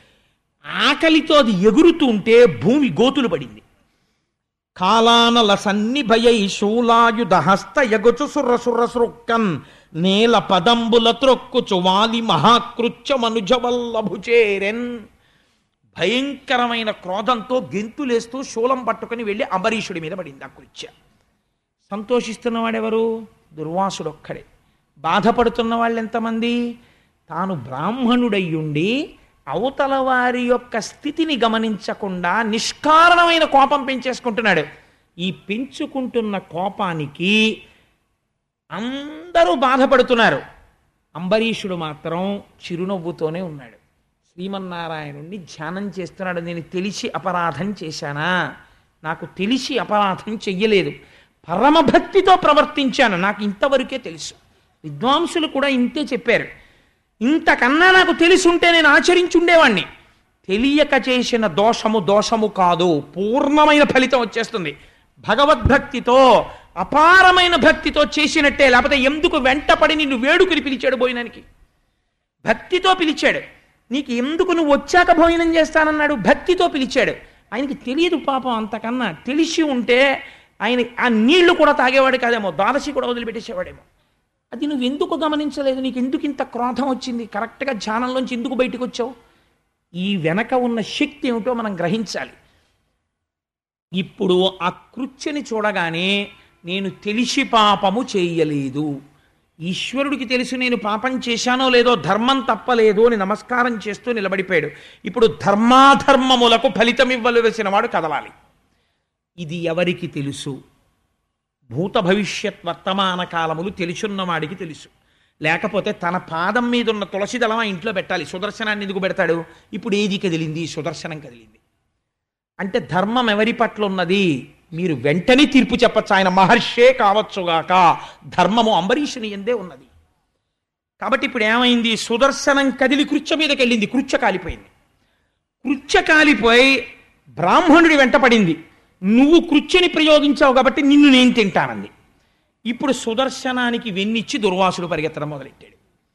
ఆకలితో అది ఎగురుతూ ఉంటే భూమి గోతులు పడింది కాలానల సన్నిభయై శూలాయుధ హస్త ఎగుచు సుర్ర సుర్ర సృక్కన్ నేల పదంబుల త్రొక్కుచు వాలి మహాకృత్యమనుజవల్లభుచేరెన్ భయంకరమైన క్రోధంతో గెంతులేస్తూ శూలం పట్టుకొని వెళ్ళి అంబరీషుడి మీద పడింది ఆ కృత్య సంతోషిస్తున్నవాడెవరు దుర్వాసుడు ఒక్కడే బాధపడుతున్న వాళ్ళు ఎంతమంది తాను బ్రాహ్మణుడయ్యుండి అవతల వారి యొక్క స్థితిని గమనించకుండా నిష్కారణమైన కోపం పెంచేసుకుంటున్నాడు ఈ పెంచుకుంటున్న కోపానికి అందరూ బాధపడుతున్నారు అంబరీషుడు మాత్రం చిరునవ్వుతోనే ఉన్నాడు శ్రీమన్నారాయణుణ్ణి ధ్యానం చేస్తున్నాడు నేను తెలిసి అపరాధం చేశానా నాకు తెలిసి అపరాధం చెయ్యలేదు పరమభక్తితో ప్రవర్తించాను నాకు ఇంతవరకే తెలుసు విద్వాంసులు కూడా ఇంతే చెప్పారు ఇంతకన్నా నాకు తెలిసి ఉంటే నేను ఆచరించి ఉండేవాణ్ణి తెలియక చేసిన దోషము దోషము కాదు పూర్ణమైన ఫలితం వచ్చేస్తుంది భగవద్భక్తితో అపారమైన భక్తితో చేసినట్టే లేకపోతే ఎందుకు వెంటపడి నిన్ను వేడుకుని పిలిచాడు భోజనానికి భక్తితో పిలిచాడు నీకు ఎందుకు నువ్వు వచ్చాక భోజనం చేస్తానన్నాడు భక్తితో పిలిచాడు ఆయనకి తెలియదు పాపం అంతకన్నా తెలిసి ఉంటే ఆయన ఆ నీళ్లు కూడా తాగేవాడు కాదేమో ద్వాదశి కూడా వదిలిపెట్టేసేవాడేమో అది నువ్వు ఎందుకు గమనించలేదు నీకు ఎందుకు ఇంత క్రోధం వచ్చింది కరెక్ట్గా ధ్యానంలోంచి ఎందుకు బయటకు వచ్చావు ఈ వెనక ఉన్న శక్తి ఏమిటో మనం గ్రహించాలి ఇప్పుడు ఆ కృత్యని చూడగానే నేను తెలిసి పాపము చేయలేదు ఈశ్వరుడికి తెలుసు నేను పాపం చేశానో లేదో ధర్మం తప్పలేదు అని నమస్కారం చేస్తూ నిలబడిపోయాడు ఇప్పుడు ధర్మాధర్మములకు ఫలితం ఇవ్వవలసిన వాడు కదలాలి ఇది ఎవరికి తెలుసు భూత భవిష్యత్ వర్తమాన కాలములు తెలుసున్నవాడికి తెలుసు లేకపోతే తన పాదం మీద ఉన్న తులసి దళం ఆ ఇంట్లో పెట్టాలి సుదర్శనాన్ని ఎందుకు పెడతాడు ఇప్పుడు ఏది కదిలింది సుదర్శనం కదిలింది అంటే ధర్మం ఎవరి పట్ల ఉన్నది మీరు వెంటనే తీర్పు చెప్పచ్చు ఆయన మహర్షే కావచ్చుగాక ధర్మము అంబరీషుని ఎందే ఉన్నది కాబట్టి ఇప్పుడు ఏమైంది సుదర్శనం కదిలి కృత్య మీదకి వెళ్ళింది కృత్య కాలిపోయింది కృత్య కాలిపోయి బ్రాహ్మణుడి వెంట పడింది నువ్వు కృత్యని ప్రయోగించావు కాబట్టి నిన్ను నేను తింటానంది ఇప్పుడు సుదర్శనానికి వెన్నిచ్చి దుర్వాసుడు పరిగెత్తడం మొదలెట్టాడు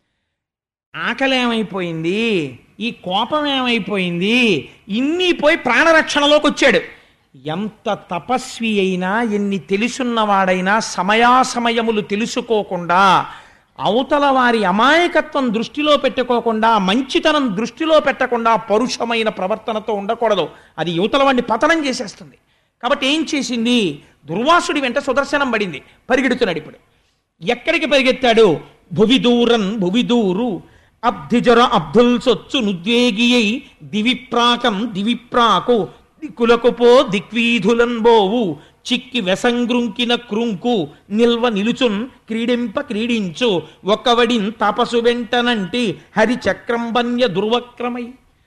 ఆకలి ఏమైపోయింది ఈ కోపం ఏమైపోయింది ఇన్ని పోయి ప్రాణరక్షణలోకి వచ్చాడు ఎంత తపస్వి అయినా ఎన్ని తెలుసున్నవాడైనా సమయాసమయములు తెలుసుకోకుండా అవతల వారి అమాయకత్వం దృష్టిలో పెట్టుకోకుండా మంచితనం దృష్టిలో పెట్టకుండా పరుషమైన ప్రవర్తనతో ఉండకూడదు అది యువతల వాడిని పతనం చేసేస్తుంది కాబట్టి ఏం చేసింది దుర్వాసుడి వెంట సుదర్శనం పడింది పరిగెడుతున్నాడు ఇప్పుడు ఎక్కడికి పరిగెత్తాడు భువిదూరన్ భువిదూరు అబ్ధిజర అబ్దుల్ సొచ్చు నుద్వేగియై దివిప్రాకం దివిప్రాకు దిక్కులకు పో దిక్వీధులన్ బోవు చిక్కి వెసంగ్రుంకిన క్రుంకు నిల్వ నిలుచున్ క్రీడింప క్రీడించు ఒక్కవడిన్ తపసు వెంటనంటి హరి చక్రంబన్య దుర్వక్రమై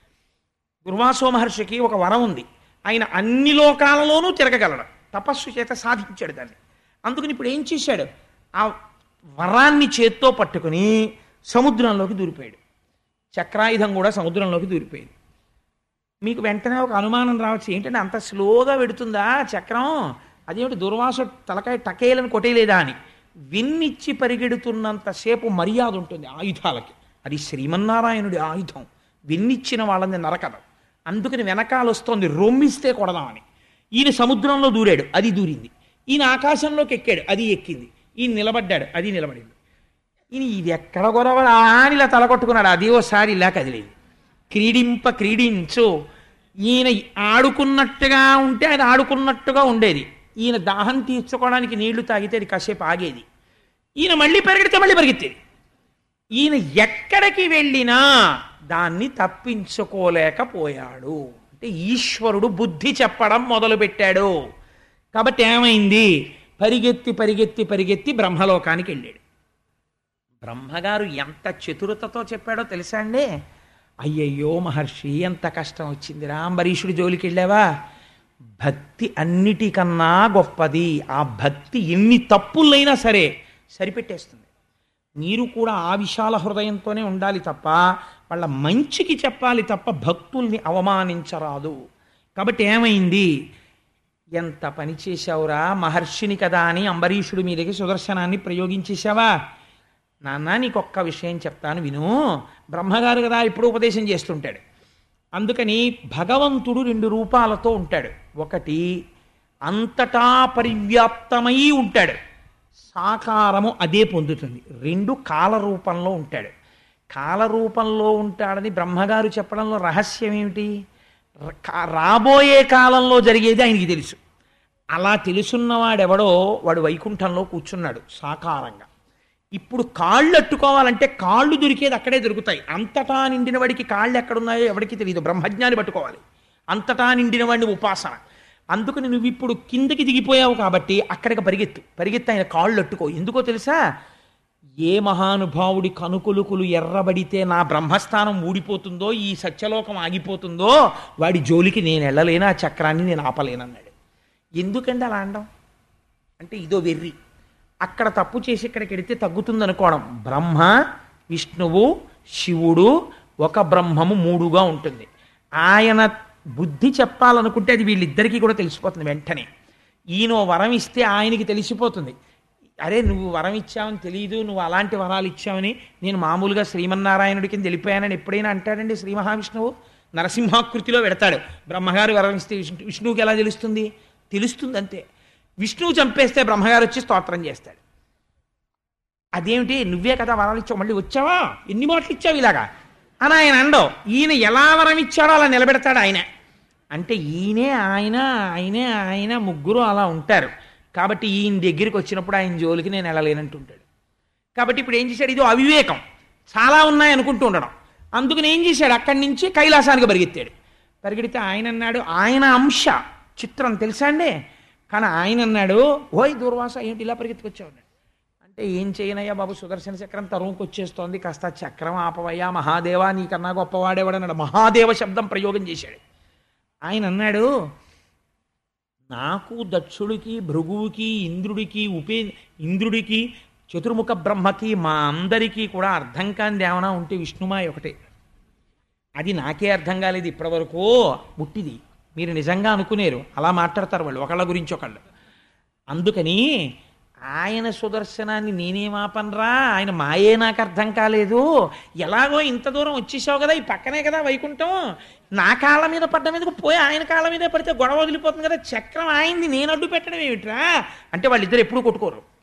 దుర్వాసో మహర్షికి ఒక వరం ఉంది ఆయన అన్ని లోకాలలోనూ తిరగగలడు తపస్సు చేత సాధించాడు దాన్ని అందుకని ఇప్పుడు ఏం చేశాడు ఆ వరాన్ని చేత్తో పట్టుకుని సముద్రంలోకి దూరిపోయాడు చక్రాయుధం కూడా సముద్రంలోకి దూరిపోయింది మీకు వెంటనే ఒక అనుమానం రావచ్చు ఏంటంటే అంత స్లోగా పెడుతుందా చక్రం అదేమిటి దుర్వాస తలకాయ టకేలను కొట్టేయలేదా అని విన్నిచ్చి పరిగెడుతున్నంతసేపు మర్యాద ఉంటుంది ఆయుధాలకి అది శ్రీమన్నారాయణుడి ఆయుధం విన్నిచ్చిన వాళ్ళని నరకదు అందుకని వెనకాల వస్తోంది రొమ్మిస్తే కొడదామని ఈయన సముద్రంలో దూరాడు అది దూరింది ఈయన ఆకాశంలోకి ఎక్కాడు అది ఎక్కింది ఈయన నిలబడ్డాడు అది నిలబడింది ఈయన ఇది ఎక్కడ గొడవడా అని ఇలా తలకొట్టుకున్నాడు అది ఓసారి ఇలా కదిలింది క్రీడింప క్రీడించు ఈయన ఆడుకున్నట్టుగా ఉంటే ఆయన ఆడుకున్నట్టుగా ఉండేది ఈయన దాహం తీర్చుకోవడానికి నీళ్లు తాగితే అది కాసేపు ఆగేది ఈయన మళ్ళీ పరిగెడితే మళ్ళీ పరిగెత్తేది ఈయన ఎక్కడికి వెళ్ళినా దాన్ని తప్పించుకోలేకపోయాడు అంటే ఈశ్వరుడు బుద్ధి చెప్పడం మొదలుపెట్టాడు కాబట్టి ఏమైంది పరిగెత్తి పరిగెత్తి పరిగెత్తి బ్రహ్మలోకానికి వెళ్ళాడు బ్రహ్మగారు ఎంత చతురతతో చెప్పాడో తెలుసా అండి అయ్యయ్యో మహర్షి ఎంత కష్టం వచ్చిందిరా అంబరీషుడి జోలికి వెళ్ళావా భక్తి అన్నిటికన్నా గొప్పది ఆ భక్తి ఎన్ని తప్పులైనా సరే సరిపెట్టేస్తుంది మీరు కూడా ఆ విశాల హృదయంతోనే ఉండాలి తప్ప వాళ్ళ మంచికి చెప్పాలి తప్ప భక్తుల్ని అవమానించరాదు కాబట్టి ఏమైంది ఎంత పని చేశావురా మహర్షిని కదా అని అంబరీషుడి మీదకి సుదర్శనాన్ని ప్రయోగించేశావా నాన్న నీకు ఒక్క విషయం చెప్తాను విను బ్రహ్మగారు కదా ఇప్పుడు ఉపదేశం చేస్తుంటాడు అందుకని భగవంతుడు రెండు రూపాలతో ఉంటాడు ఒకటి అంతటా పరివ్యాప్తమై ఉంటాడు సాకారము అదే పొందుతుంది రెండు కాల రూపంలో ఉంటాడు కాల రూపంలో ఉంటాడని బ్రహ్మగారు చెప్పడంలో రహస్యం ఏమిటి ర- కా- రాబోయే కాలంలో జరిగేది ఆయనకి తెలుసు అలా తెలుసున్నవాడెవడో వాడు వైకుంఠంలో కూర్చున్నాడు సాకారంగా ఇప్పుడు కాళ్ళు అట్టుకోవాలంటే కాళ్ళు దొరికేది అక్కడే దొరుకుతాయి అంతటా నిండిన వాడికి కాళ్ళు ఎక్కడున్నాయో ఎవరికి తెలియదు బ్రహ్మజ్ఞాని పట్టుకోవాలి అంతటా నిండిన వాడిని ఉపాసన అందుకని నువ్వు ఇప్పుడు కిందకి దిగిపోయావు కాబట్టి అక్కడికి పరిగెత్తు పరిగెత్తి ఆయన కాళ్ళు అట్టుకో ఎందుకో తెలుసా ఏ మహానుభావుడి కనుకొలుకులు ఎర్రబడితే నా బ్రహ్మస్థానం ఊడిపోతుందో ఈ సత్యలోకం ఆగిపోతుందో వాడి జోలికి నేను వెళ్ళలేను ఆ చక్రాన్ని నేను ఆపలేనన్నాడు ఎందుకండి అలా అనడం అంటే ఇదో వెర్రి అక్కడ తప్పు చేసి ఇక్కడికి వెడితే తగ్గుతుంది అనుకోవడం బ్రహ్మ విష్ణువు శివుడు ఒక బ్రహ్మము మూడుగా ఉంటుంది ఆయన బుద్ధి చెప్పాలనుకుంటే అది వీళ్ళిద్దరికీ కూడా తెలిసిపోతుంది వెంటనే ఈయన ఓ వరం ఇస్తే ఆయనకి తెలిసిపోతుంది అరే నువ్వు వరం ఇచ్చావని తెలియదు నువ్వు అలాంటి వరాలు ఇచ్చావని నేను మామూలుగా శ్రీమన్నారాయణుడికి తెలిపానని ఎప్పుడైనా అంటాడండి శ్రీ మహావిష్ణువు నరసింహాకృతిలో పెడతాడు బ్రహ్మగారు వరం ఇస్తే విష్ణు విష్ణువుకి ఎలా తెలుస్తుంది తెలుస్తుంది అంతే విష్ణువు చంపేస్తే బ్రహ్మగారు వచ్చి స్తోత్రం చేస్తాడు అదేమిటి నువ్వే కదా వరాలు ఇచ్చావు మళ్ళీ వచ్చావా ఎన్ని మాటలు ఇచ్చావు ఇలాగా అని ఆయన అండో ఈయన ఎలా వరం ఇచ్చాడో అలా నిలబెడతాడు ఆయన అంటే ఈయనే ఆయన ఆయనే ఆయన ముగ్గురు అలా ఉంటారు కాబట్టి ఈయన దగ్గరికి వచ్చినప్పుడు ఆయన జోలికి నేను వెళ్ళలేనంటుంటాడు కాబట్టి ఇప్పుడు ఏం చేశాడు ఇది అవివేకం చాలా ఉన్నాయి అనుకుంటూ ఉండడం అందుకని ఏం చేశాడు అక్కడి నుంచి కైలాసానికి పరిగెత్తాడు పరిగెడితే ఆయన అన్నాడు ఆయన అంశ చిత్రం తెలుసా అండి కానీ ఆయన అన్నాడు ఓయ్ దూర్వాస ఏంటి ఇలా పరిగెత్తుకొచ్చావు అన్నాడు అంటే ఏం చేయనయ్యా బాబు సుదర్శన చక్రం తరువుకు వచ్చేస్తోంది కాస్త చక్రం ఆపవయ్యా మహాదేవా నీకన్నా గొప్పవాడేవాడన్నాడు మహాదేవ శబ్దం ప్రయోగం చేశాడు ఆయన అన్నాడు నాకు దక్షుడికి భృగువుకి ఇంద్రుడికి ఉపే ఇంద్రుడికి చతుర్ముఖ బ్రహ్మకి మా అందరికీ కూడా అర్థం కానిది ఏమైనా ఉంటే విష్ణుమాయ ఒకటే అది నాకే అర్థం కాలేదు ఇప్పటివరకు ముట్టిది మీరు నిజంగా అనుకునేరు అలా మాట్లాడతారు వాళ్ళు ఒకళ్ళ గురించి ఒకళ్ళు అందుకని ఆయన సుదర్శనాన్ని నేనేమాపనరా ఆయన మాయే నాకు అర్థం కాలేదు ఎలాగో ఇంత దూరం వచ్చేసావు కదా ఈ పక్కనే కదా వైకుంఠం నా కాళ్ళ మీద పడ్డ మీదకు పోయి ఆయన కాళ్ళ మీద పడితే గొడవ వదిలిపోతుంది కదా చక్రం ఆయన్ని నేను అడ్డు పెట్టడం ఏమిట్రా అంటే వాళ్ళిద్దరు ఎప్పుడూ కొట్టుకోరు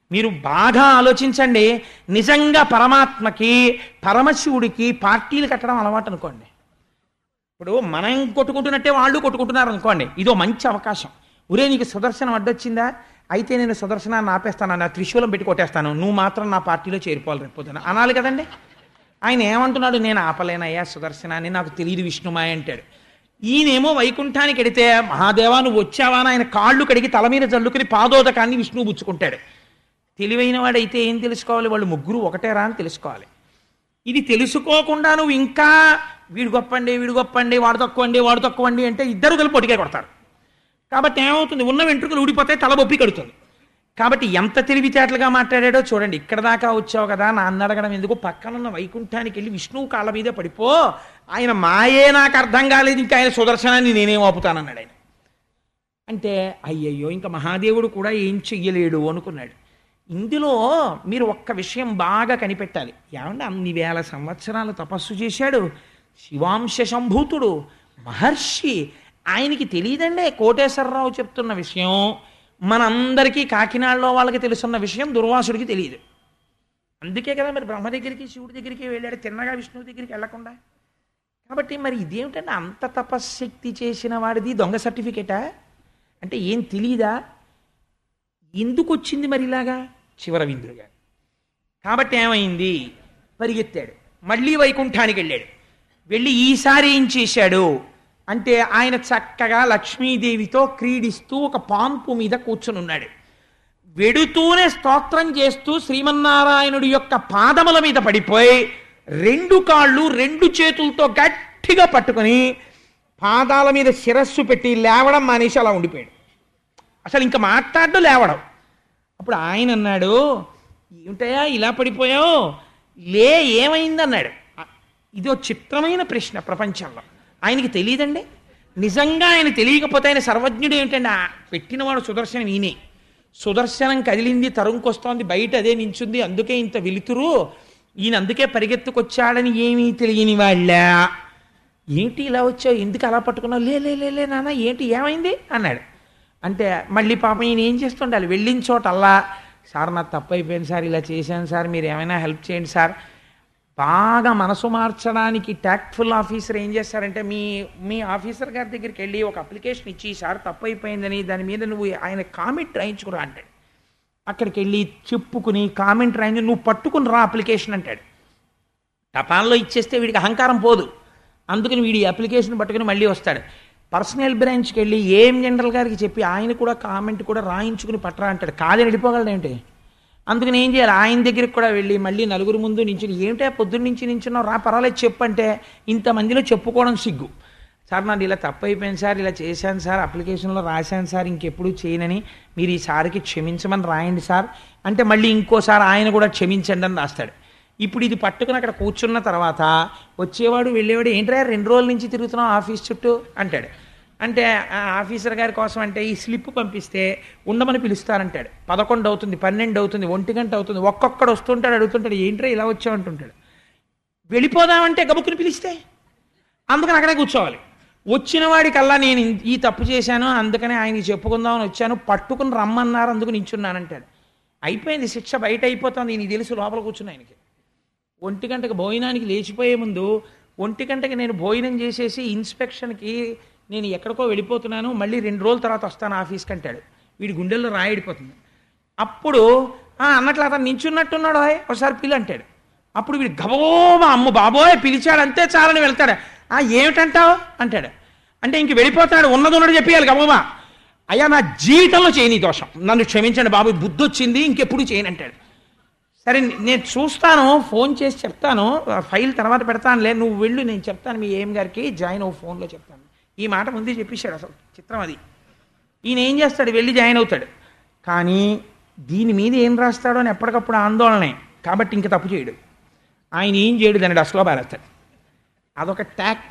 మీరు బాగా ఆలోచించండి నిజంగా పరమాత్మకి పరమశివుడికి పార్టీలు కట్టడం అలవాటు అనుకోండి ఇప్పుడు మనం కొట్టుకుంటున్నట్టే వాళ్ళు కొట్టుకుంటున్నారు అనుకోండి ఇదో మంచి అవకాశం ఒరే నీకు సుదర్శనం అడ్డొచ్చిందా అయితే నేను సుదర్శనాన్ని ఆపేస్తాను నా త్రిశూలం పెట్టి కొట్టేస్తాను నువ్వు మాత్రం నా పార్టీలో చేరిపోవాలి రేపొద్దున అనాలి కదండి ఆయన ఏమంటున్నాడు నేను ఆపలేనయ్యా సుదర్శనాన్ని నాకు తెలియదు విష్ణుమాయ అంటాడు ఈయనేమో వైకుంఠానికి ఎడితే మహాదేవా నువ్వు వచ్చావా అని ఆయన కాళ్ళు కడిగి తల మీద జల్లుకుని పాదోదకాన్ని విష్ణువు పుచ్చుకుంటాడు తెలివైన వాడైతే ఏం తెలుసుకోవాలి వాళ్ళు ముగ్గురు ఒకటేరా అని తెలుసుకోవాలి ఇది తెలుసుకోకుండా నువ్వు ఇంకా వీడు గొప్పండి వీడు గొప్పండి వాడు తక్కువండి వాడు తక్కువండి అంటే ఇద్దరు కలిపి పొటికే కొడతారు కాబట్టి ఏమవుతుంది ఉన్న వెంట్రుకలు ఊడిపోతాయి తల బొప్పి కడుతుంది కాబట్టి ఎంత తెలివితేటలుగా మాట్లాడాడో చూడండి ఇక్కడ దాకా వచ్చావు కదా నాన్న అడగడం ఎందుకు పక్కనున్న వైకుంఠానికి వెళ్ళి విష్ణువు కాళ్ళ మీద పడిపో ఆయన మాయే నాకు అర్థం కాలేదు ఇంకా ఆయన సుదర్శనాన్ని నేనేం ఆపుతానన్నాడు ఆయన అంటే అయ్యయ్యో ఇంకా మహాదేవుడు కూడా ఏం చెయ్యలేడు అనుకున్నాడు ఇందులో మీరు ఒక్క విషయం బాగా కనిపెట్టాలి ఏమంటే అన్ని వేల సంవత్సరాలు తపస్సు చేశాడు శివాంశ సంభూతుడు మహర్షి ఆయనకి తెలియదండే కోటేశ్వరరావు చెప్తున్న విషయం మనందరికీ కాకినాడలో వాళ్ళకి తెలుసున్న విషయం దుర్వాసుడికి తెలియదు అందుకే కదా మరి బ్రహ్మ దగ్గరికి శివుడి దగ్గరికి వెళ్ళాడు తిన్నగా విష్ణువు దగ్గరికి వెళ్లకుండా కాబట్టి మరి ఇదేమిటంటే అంత తపశ్శక్తి చేసిన వాడిది దొంగ సర్టిఫికేటా అంటే ఏం తెలీదా ఎందుకు వచ్చింది మరి ఇలాగా చివరవిందుడుగా కాబట్టి ఏమైంది పరిగెత్తాడు మళ్ళీ వైకుంఠానికి వెళ్ళాడు వెళ్ళి ఈసారి ఏం చేశాడు అంటే ఆయన చక్కగా లక్ష్మీదేవితో క్రీడిస్తూ ఒక పాన్పు మీద కూర్చుని ఉన్నాడు వెడుతూనే స్తోత్రం చేస్తూ శ్రీమన్నారాయణుడి యొక్క పాదముల మీద పడిపోయి రెండు కాళ్ళు రెండు చేతులతో గట్టిగా పట్టుకొని పాదాల మీద శిరస్సు పెట్టి లేవడం మానేసి అలా ఉండిపోయాడు అసలు ఇంకా మాట్లాడడం లేవడం అప్పుడు ఆయన అన్నాడు ఏమిటయా ఇలా పడిపోయావు లే ఏమైంది అన్నాడు ఇదో చిత్రమైన ప్రశ్న ప్రపంచంలో ఆయనకి తెలియదండి నిజంగా ఆయన తెలియకపోతే ఆయన సర్వజ్ఞుడు ఏమిటండి ఆ పెట్టినవాడు సుదర్శనం ఈయనే సుదర్శనం కదిలింది తరుంకొస్తోంది బయట అదే నించుంది అందుకే ఇంత వెలుతురు ఈయన అందుకే పరిగెత్తుకొచ్చాడని ఏమీ తెలియని వాళ్ళ ఏంటి ఇలా వచ్చావు ఎందుకు అలా పట్టుకున్నావు లే లే లే, లే నాన్న ఏంటి ఏమైంది అన్నాడు అంటే మళ్ళీ పాపం ఈయన ఏం చేస్తుండాలి వెళ్ళిన చోట అల్లా సార్ నాకు తప్పు అయిపోయింది సార్ ఇలా చేశాను సార్ మీరు ఏమైనా హెల్ప్ చేయండి సార్ బాగా మనసు మార్చడానికి ట్యాక్ట్ఫుల్ ఆఫీసర్ ఏం చేస్తారంటే మీ మీ ఆఫీసర్ గారి దగ్గరికి వెళ్ళి ఒక అప్లికేషన్ ఇచ్చి సార్ తప్పు అయిపోయిందని దాని మీద నువ్వు ఆయన కామెంట్ రాయించుకురా అంటాడు అక్కడికి వెళ్ళి చెప్పుకుని కామెంట్ రాయించి నువ్వు పట్టుకుని రా అప్లికేషన్ అంటాడు టపాల్లో ఇచ్చేస్తే వీడికి అహంకారం పోదు అందుకని వీడి అప్లికేషన్ పట్టుకుని మళ్ళీ వస్తాడు పర్సనల్ బ్రాంచ్కి వెళ్ళి ఏం జనరల్ గారికి చెప్పి ఆయన కూడా కామెంట్ కూడా రాయించుకుని పట్టరా అంటాడు కాదని వెళ్ళిపోగలడు ఏంటి అందుకని ఏం చేయాలి ఆయన దగ్గరికి కూడా వెళ్ళి మళ్ళీ నలుగురు ముందు నించుని ఏమిటా పొద్దున్న నుంచి నించున్నావు రా పర్వాలేదు చెప్పు అంటే ఇంతమందిలో చెప్పుకోవడం సిగ్గు సార్ నాది ఇలా తప్పు అయిపోయింది సార్ ఇలా చేశాను సార్ అప్లికేషన్లో రాశాను సార్ ఇంకెప్పుడు చేయనని మీరు ఈసారికి క్షమించమని రాయండి సార్ అంటే మళ్ళీ ఇంకోసారి ఆయన కూడా క్షమించండి అని రాస్తాడు ఇప్పుడు ఇది పట్టుకుని అక్కడ కూర్చున్న తర్వాత వచ్చేవాడు వెళ్ళేవాడు ఏంట్రా రెండు రోజుల నుంచి తిరుగుతున్నావు ఆఫీస్ చుట్టూ అంటాడు అంటే ఆ ఆఫీసర్ గారి కోసం అంటే ఈ స్లిప్ పంపిస్తే ఉండమని పిలుస్తారంటాడు పదకొండు అవుతుంది పన్నెండు అవుతుంది ఒంటి గంట అవుతుంది ఒక్కొక్కడు వస్తుంటాడు అడుగుతుంటాడు ఏంట్రా ఇలా వచ్చావు అంటుంటాడు వెళ్ళిపోదామంటే గబుక్కుని పిలిస్తే అందుకని అక్కడే కూర్చోవాలి వచ్చిన వాడికల్లా నేను ఇన్- ఈ తప్పు చేశాను అందుకని ఆయనకి చెప్పుకుందామని వచ్చాను పట్టుకుని రమ్మన్నారు అందుకు నించున్నానంటాడు అయిపోయింది శిక్ష బయట అయిపోతుంది నీకు తెలుసు లోపల కూర్చున్న ఆయనకి ఒంటి గంటకు భోజనానికి లేచిపోయే ముందు ఒంటి గంటకి నేను భోజనం చేసేసి ఇన్స్పెక్షన్కి నేను ఎక్కడికో వెళ్ళిపోతున్నాను మళ్ళీ రెండు రోజుల తర్వాత వస్తాను ఆఫీస్కి అంటాడు వీడి గుండెల్లో రాయిడిపోతుంది అప్పుడు "ఆ, అన్నట్లు అతను నించున్నట్టున్నాడు "ఓయ్, ఒకసారి పిల్లి అంటాడు అప్పుడు వీడు గబోబా అమ్మ బాబోయ్ పిలిచాడు అంతే చాలని వెళ్తాడు ఆ ఏమిటంటావు అంటాడు అంటే ఇంక వెళ్ళిపోతాడు ఉన్నది ఉన్నది చెప్పేయాలి గబోబా అయ్యా నా జీవితంలో చేయని ఈ దోషం నన్ను క్షమించండి బాబు బుద్ధి వచ్చింది ఇంకెప్పుడు చేయను అంటాడు సరే నేను చూస్తాను ఫోన్ చేసి చెప్తాను ఆ ఫైల్ తర్వాత పెడతానులే నువ్వు వెళ్ళు నేను చెప్తాను మీ ఏం గారికి జాయిన్ అవ్వు ఫోన్లో చెప్తాను ఈ మాట ముందే చెప్పేశాడు అసలు చిత్రం అది ఈయన ఏం చేస్తాడు వెళ్ళి జాయిన్ అవుతాడు కానీ దీని మీద ఏం రాస్తాడో అని ఎప్పటికప్పుడు ఆందోళనే కాబట్టి ఇంక తప్పు చేయడు ఆయన ఏం చేయడు దాన్ని డస్ట్లో పారేస్తాడు అదొక ట్యాక్ట్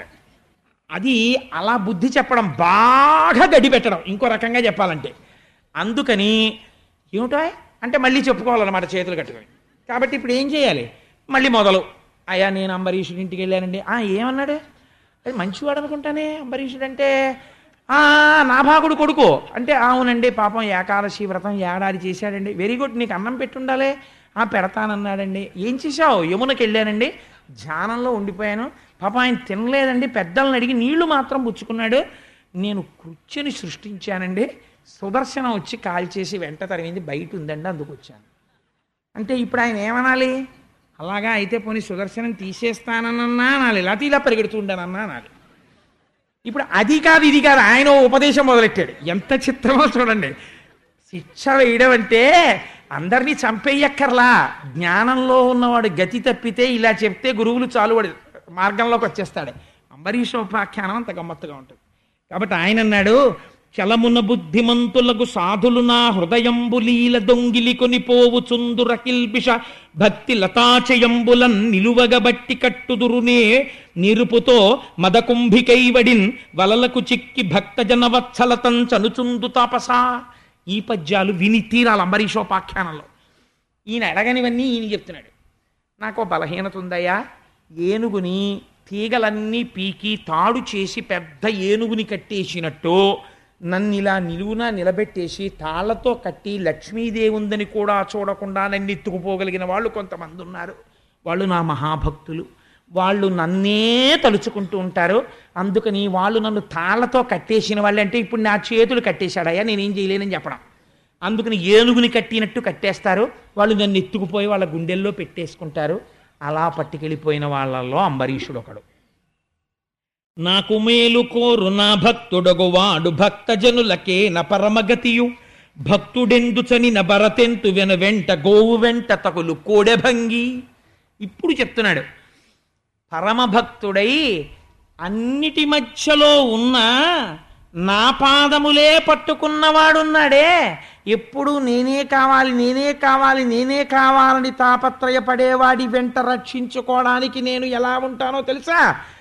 అది అలా బుద్ధి చెప్పడం బాగా గడి పెట్టడం ఇంకో రకంగా చెప్పాలంటే అందుకని ఏమిటో అంటే మళ్ళీ చెప్పుకోవాలన్నమాట చేతులు కట్టుకొని కాబట్టి ఇప్పుడు ఏం చేయాలి మళ్ళీ మొదలు అయ్యా నేను అంబరీషుడి ఇంటికి వెళ్ళానండి ఆ ఏమన్నాడు అది మంచివాడు అనుకుంటానే అంబరీషుడు అంటే "ఆ, నాభాగుడు కొడుకు అంటే అవునండి పాపం ఏకాదశి వ్రతం ఏడాది చేశాడండి వెరీ గుడ్ నీకు అన్నం పెట్టుండాలే ఆ పెడతానన్నాడండి ఏం చేశావు యమునకి వెళ్ళానండి ధ్యానంలో ఉండిపోయాను పాపం ఆయన తినలేదండి పెద్దలను అడిగి నీళ్లు మాత్రం పుచ్చుకున్నాడు నేను కూర్చొని సృష్టించానండి సుదర్శనం వచ్చి కాల్చేసి వెంట తరిగింది బయట ఉందండి అందుకు వచ్చాను అంటే ఇప్పుడు ఆయన ఏమనాలి అలాగా అయితే పోనీ సుదర్శనం తీసేస్తానన్నా అనాలి లేకపోతే ఇలా పరిగెడుతుండానన్నా అనాలి ఇప్పుడు అది కాదు ఇది కాదు ఆయన ఓ ఉపదేశం మొదలెట్టాడు ఎంత చిత్రమో చూడండి శిక్ష వేయడం అంటే అందరినీ చంపేయక్కర్లా జ్ఞానంలో ఉన్నవాడు గతి తప్పితే ఇలా చెప్తే గురువులు చాలు వాడు మార్గంలోకి వచ్చేస్తాడు అంబరీష ఉపాఖ్యానం అంత గమ్మత్తుగా ఉంటుంది కాబట్టి ఆయన అన్నాడు చలమున బుద్ధిమంతులకు సాధులు నా హృదయంబులీల దొంగిలి కొనిపోవు చుందుర కిల్బిష భక్తి లతాచయంబులన్ నిలువగబట్టి కట్టుదురునే నిరుపుతో మదకుంభికైవడిన్ వలలకు చిక్కి భక్తజన వత్సలతం చనుచుందు తాపసా ఈ పద్యాలు విని తీరాలి అంబరీషోపాఖ్యానంలో ఈయన అడగనివన్నీ ఈయన చెప్తున్నాడు నాకు ఓ బలహీనత ఉందయ్యా ఏనుగుని తీగలన్నీ పీకి తాడు చేసి పెద్ద ఏనుగుని కట్టేసినట్టు నన్ను ఇలా నిలువున నిలబెట్టేసి తాళ్లతో కట్టి లక్ష్మీదేవి ఉందని కూడా చూడకుండా నన్ను ఎత్తుకుపోగలిగిన వాళ్ళు కొంతమంది ఉన్నారు వాళ్ళు నా మహాభక్తులు వాళ్ళు నన్నే తలుచుకుంటూ ఉంటారు అందుకని వాళ్ళు నన్ను తాళ్లతో కట్టేసిన వాళ్ళు అంటే ఇప్పుడు నా చేతులు కట్టేశాడయ్యా నేనేం చేయలేనని చెప్పడం అందుకని ఏనుగుని కట్టినట్టు కట్టేస్తారు వాళ్ళు నన్ను ఎత్తుకుపోయి వాళ్ళ గుండెల్లో పెట్టేసుకుంటారు అలా పట్టుకెళ్ళిపోయిన వాళ్ళల్లో అంబరీషుడు ఒకడు నాకు మేలు కోరు నా భక్తుడగు వాడు భక్తజనులకే న పరమగతియు భక్తుడెందుచని న భరతెంతు వెన వెంట గోవు వెంట తగులు కోడెభంగి ఇప్పుడు చెప్తున్నాడు పరమభక్తుడై అన్నిటి మధ్యలో ఉన్న నా పాదములే పట్టుకున్నవాడున్నాడే ఎప్పుడు నేనే కావాలి నేనే కావాలి నేనే కావాలని తాపత్రయపడేవాడి వెంట రక్షించుకోవడానికి నేను ఎలా ఉంటానో తెలుసా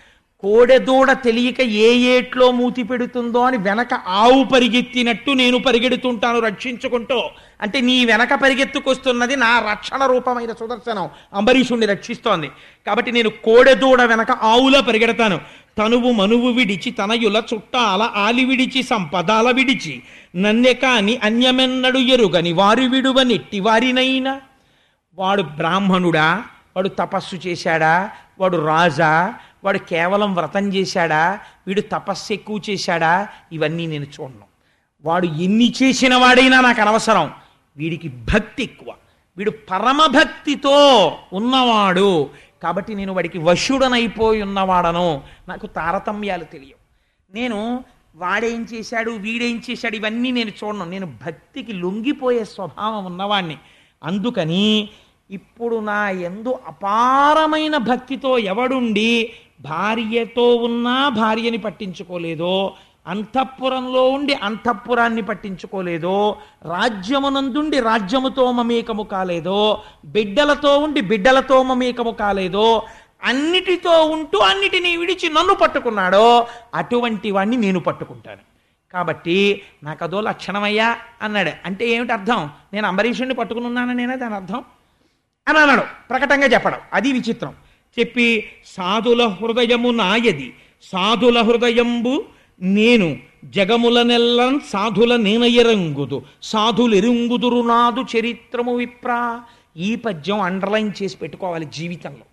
కోడెదూడ తెలియక ఏ ఏట్లో మూతి పెడుతుందో అని వెనక ఆవు పరిగెత్తినట్టు నేను పరిగెడుతుంటాను రక్షించుకుంటూ అంటే నీ వెనక పరిగెత్తుకొస్తున్నది నా రక్షణ రూపమైన సుదర్శనం అంబరీషుణ్ణి రక్షిస్తోంది కాబట్టి నేను కోడెదూడ వెనక ఆవులా పరిగెడతాను తనువు మనువు విడిచి తనయుల చుట్టాల ఆలి విడిచి సంపదాల విడిచి నన్నె కాని అన్యమెన్నడు ఎరుగని వారి విడువ నెట్టి వారినైనా వాడు బ్రాహ్మణుడా వాడు తపస్సు చేశాడా వాడు రాజా వాడు కేవలం వ్రతం చేశాడా వీడు తపస్సు ఎక్కువ చేశాడా ఇవన్నీ నేను చూడను వాడు ఎన్ని చేసిన వాడైనా నాకు అనవసరం వీడికి భక్తి ఎక్కువ వీడు పరమభక్తితో ఉన్నవాడు కాబట్టి నేను వాడికి వశుడనైపోయి ఉన్నవాడను నాకు తారతమ్యాలు తెలియవు నేను వాడేం చేశాడు వీడేం చేశాడు ఇవన్నీ నేను చూడను నేను భక్తికి లొంగిపోయే స్వభావం ఉన్నవాణ్ణి అందుకని ఇప్పుడు నా ఎందు అపారమైన భక్తితో ఎవడుండి భార్యతో ఉన్నా భార్యని పట్టించుకోలేదో అంతఃపురంలో ఉండి అంతఃపురాన్ని పట్టించుకోలేదో రాజ్యమునందుండి రాజ్యముతో మమేకము కాలేదో బిడ్డలతో ఉండి బిడ్డలతో మమేకము కాలేదో అన్నిటితో ఉంటూ అన్నిటినీ విడిచి నన్ను పట్టుకున్నాడో అటువంటి వాణ్ణి నేను పట్టుకుంటాను కాబట్టి నాకు అదో లక్షణమయ్యా అన్నాడు అంటే ఏమిటి అర్థం నేను అంబరీషుణ్ణి పట్టుకుని ఉన్నాననేనా దాని అర్థం అని అన్నాడు ప్రకటంగా చెప్పడం అది విచిత్రం చెప్పి సాధుల హృదయము నాయది సాధుల హృదయంబు నేను జగముల నెల్లం సాధుల నేనయరంగుదు సాధులెరుంగుదురు నాదు చరిత్రము విప్రా ఈ పద్యం అండర్లైన్ చేసి పెట్టుకోవాలి జీవితంలో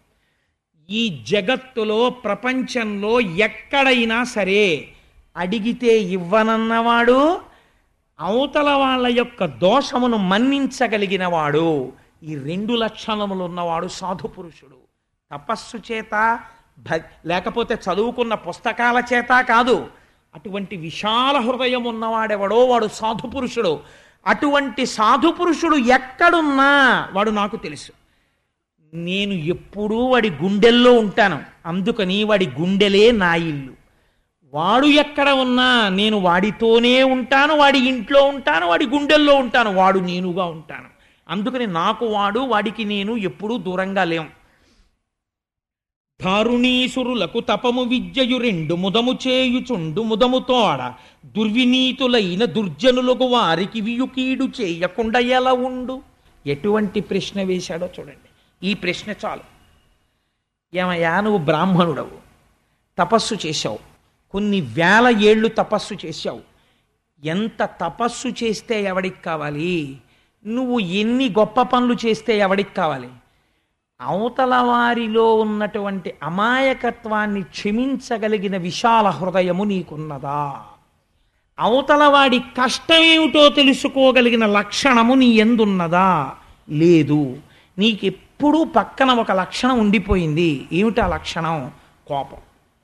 ఈ జగత్తులో ప్రపంచంలో ఎక్కడైనా సరే అడిగితే ఇవ్వనన్నవాడు అవతల వాళ్ళ యొక్క దోషమును మన్నించగలిగిన వాడు ఈ రెండు లక్షణములు ఉన్నవాడు సాధు పురుషుడు తపస్సు చేత భ లేకపోతే చదువుకున్న పుస్తకాల చేత కాదు అటువంటి విశాల హృదయం ఉన్నవాడెవడో వాడు సాధు పురుషుడు అటువంటి సాధు పురుషుడు ఎక్కడున్నా వాడు నాకు తెలుసు నేను ఎప్పుడూ వాడి గుండెల్లో ఉంటాను అందుకని వాడి గుండెలే నా ఇల్లు వాడు ఎక్కడ ఉన్నా నేను వాడితోనే ఉంటాను వాడి ఇంట్లో ఉంటాను వాడి గుండెల్లో ఉంటాను వాడు నేనుగా ఉంటాను అందుకని నాకు వాడు వాడికి నేను ఎప్పుడూ దూరంగా లేం దారుణీసురులకు తపము విద్యయు రెండు ముదము చేయుచుండు ముదము తోడ దుర్వినీతులైన దుర్జనులకు వారికి వియుకీడు చేయకుండా ఎలా ఉండు ఎటువంటి ప్రశ్న వేశాడో చూడండి ఈ ప్రశ్న చాలు ఏమయ్యా నువ్వు బ్రాహ్మణుడవు తపస్సు చేశావు కొన్ని వేల ఏళ్ళు తపస్సు చేశావు ఎంత తపస్సు చేస్తే ఎవడికి కావాలి నువ్వు ఎన్ని గొప్ప పనులు చేస్తే ఎవడికి కావాలి అవతల వారిలో ఉన్నటువంటి అమాయకత్వాన్ని క్షమించగలిగిన విశాల హృదయము నీకున్నదా అవతల వాడి కష్టమేమిటో తెలుసుకోగలిగిన లక్షణము నీ ఎందున్నదా లేదు నీకెప్పుడూ పక్కన ఒక లక్షణం ఉండిపోయింది ఏమిటా లక్షణం కోపం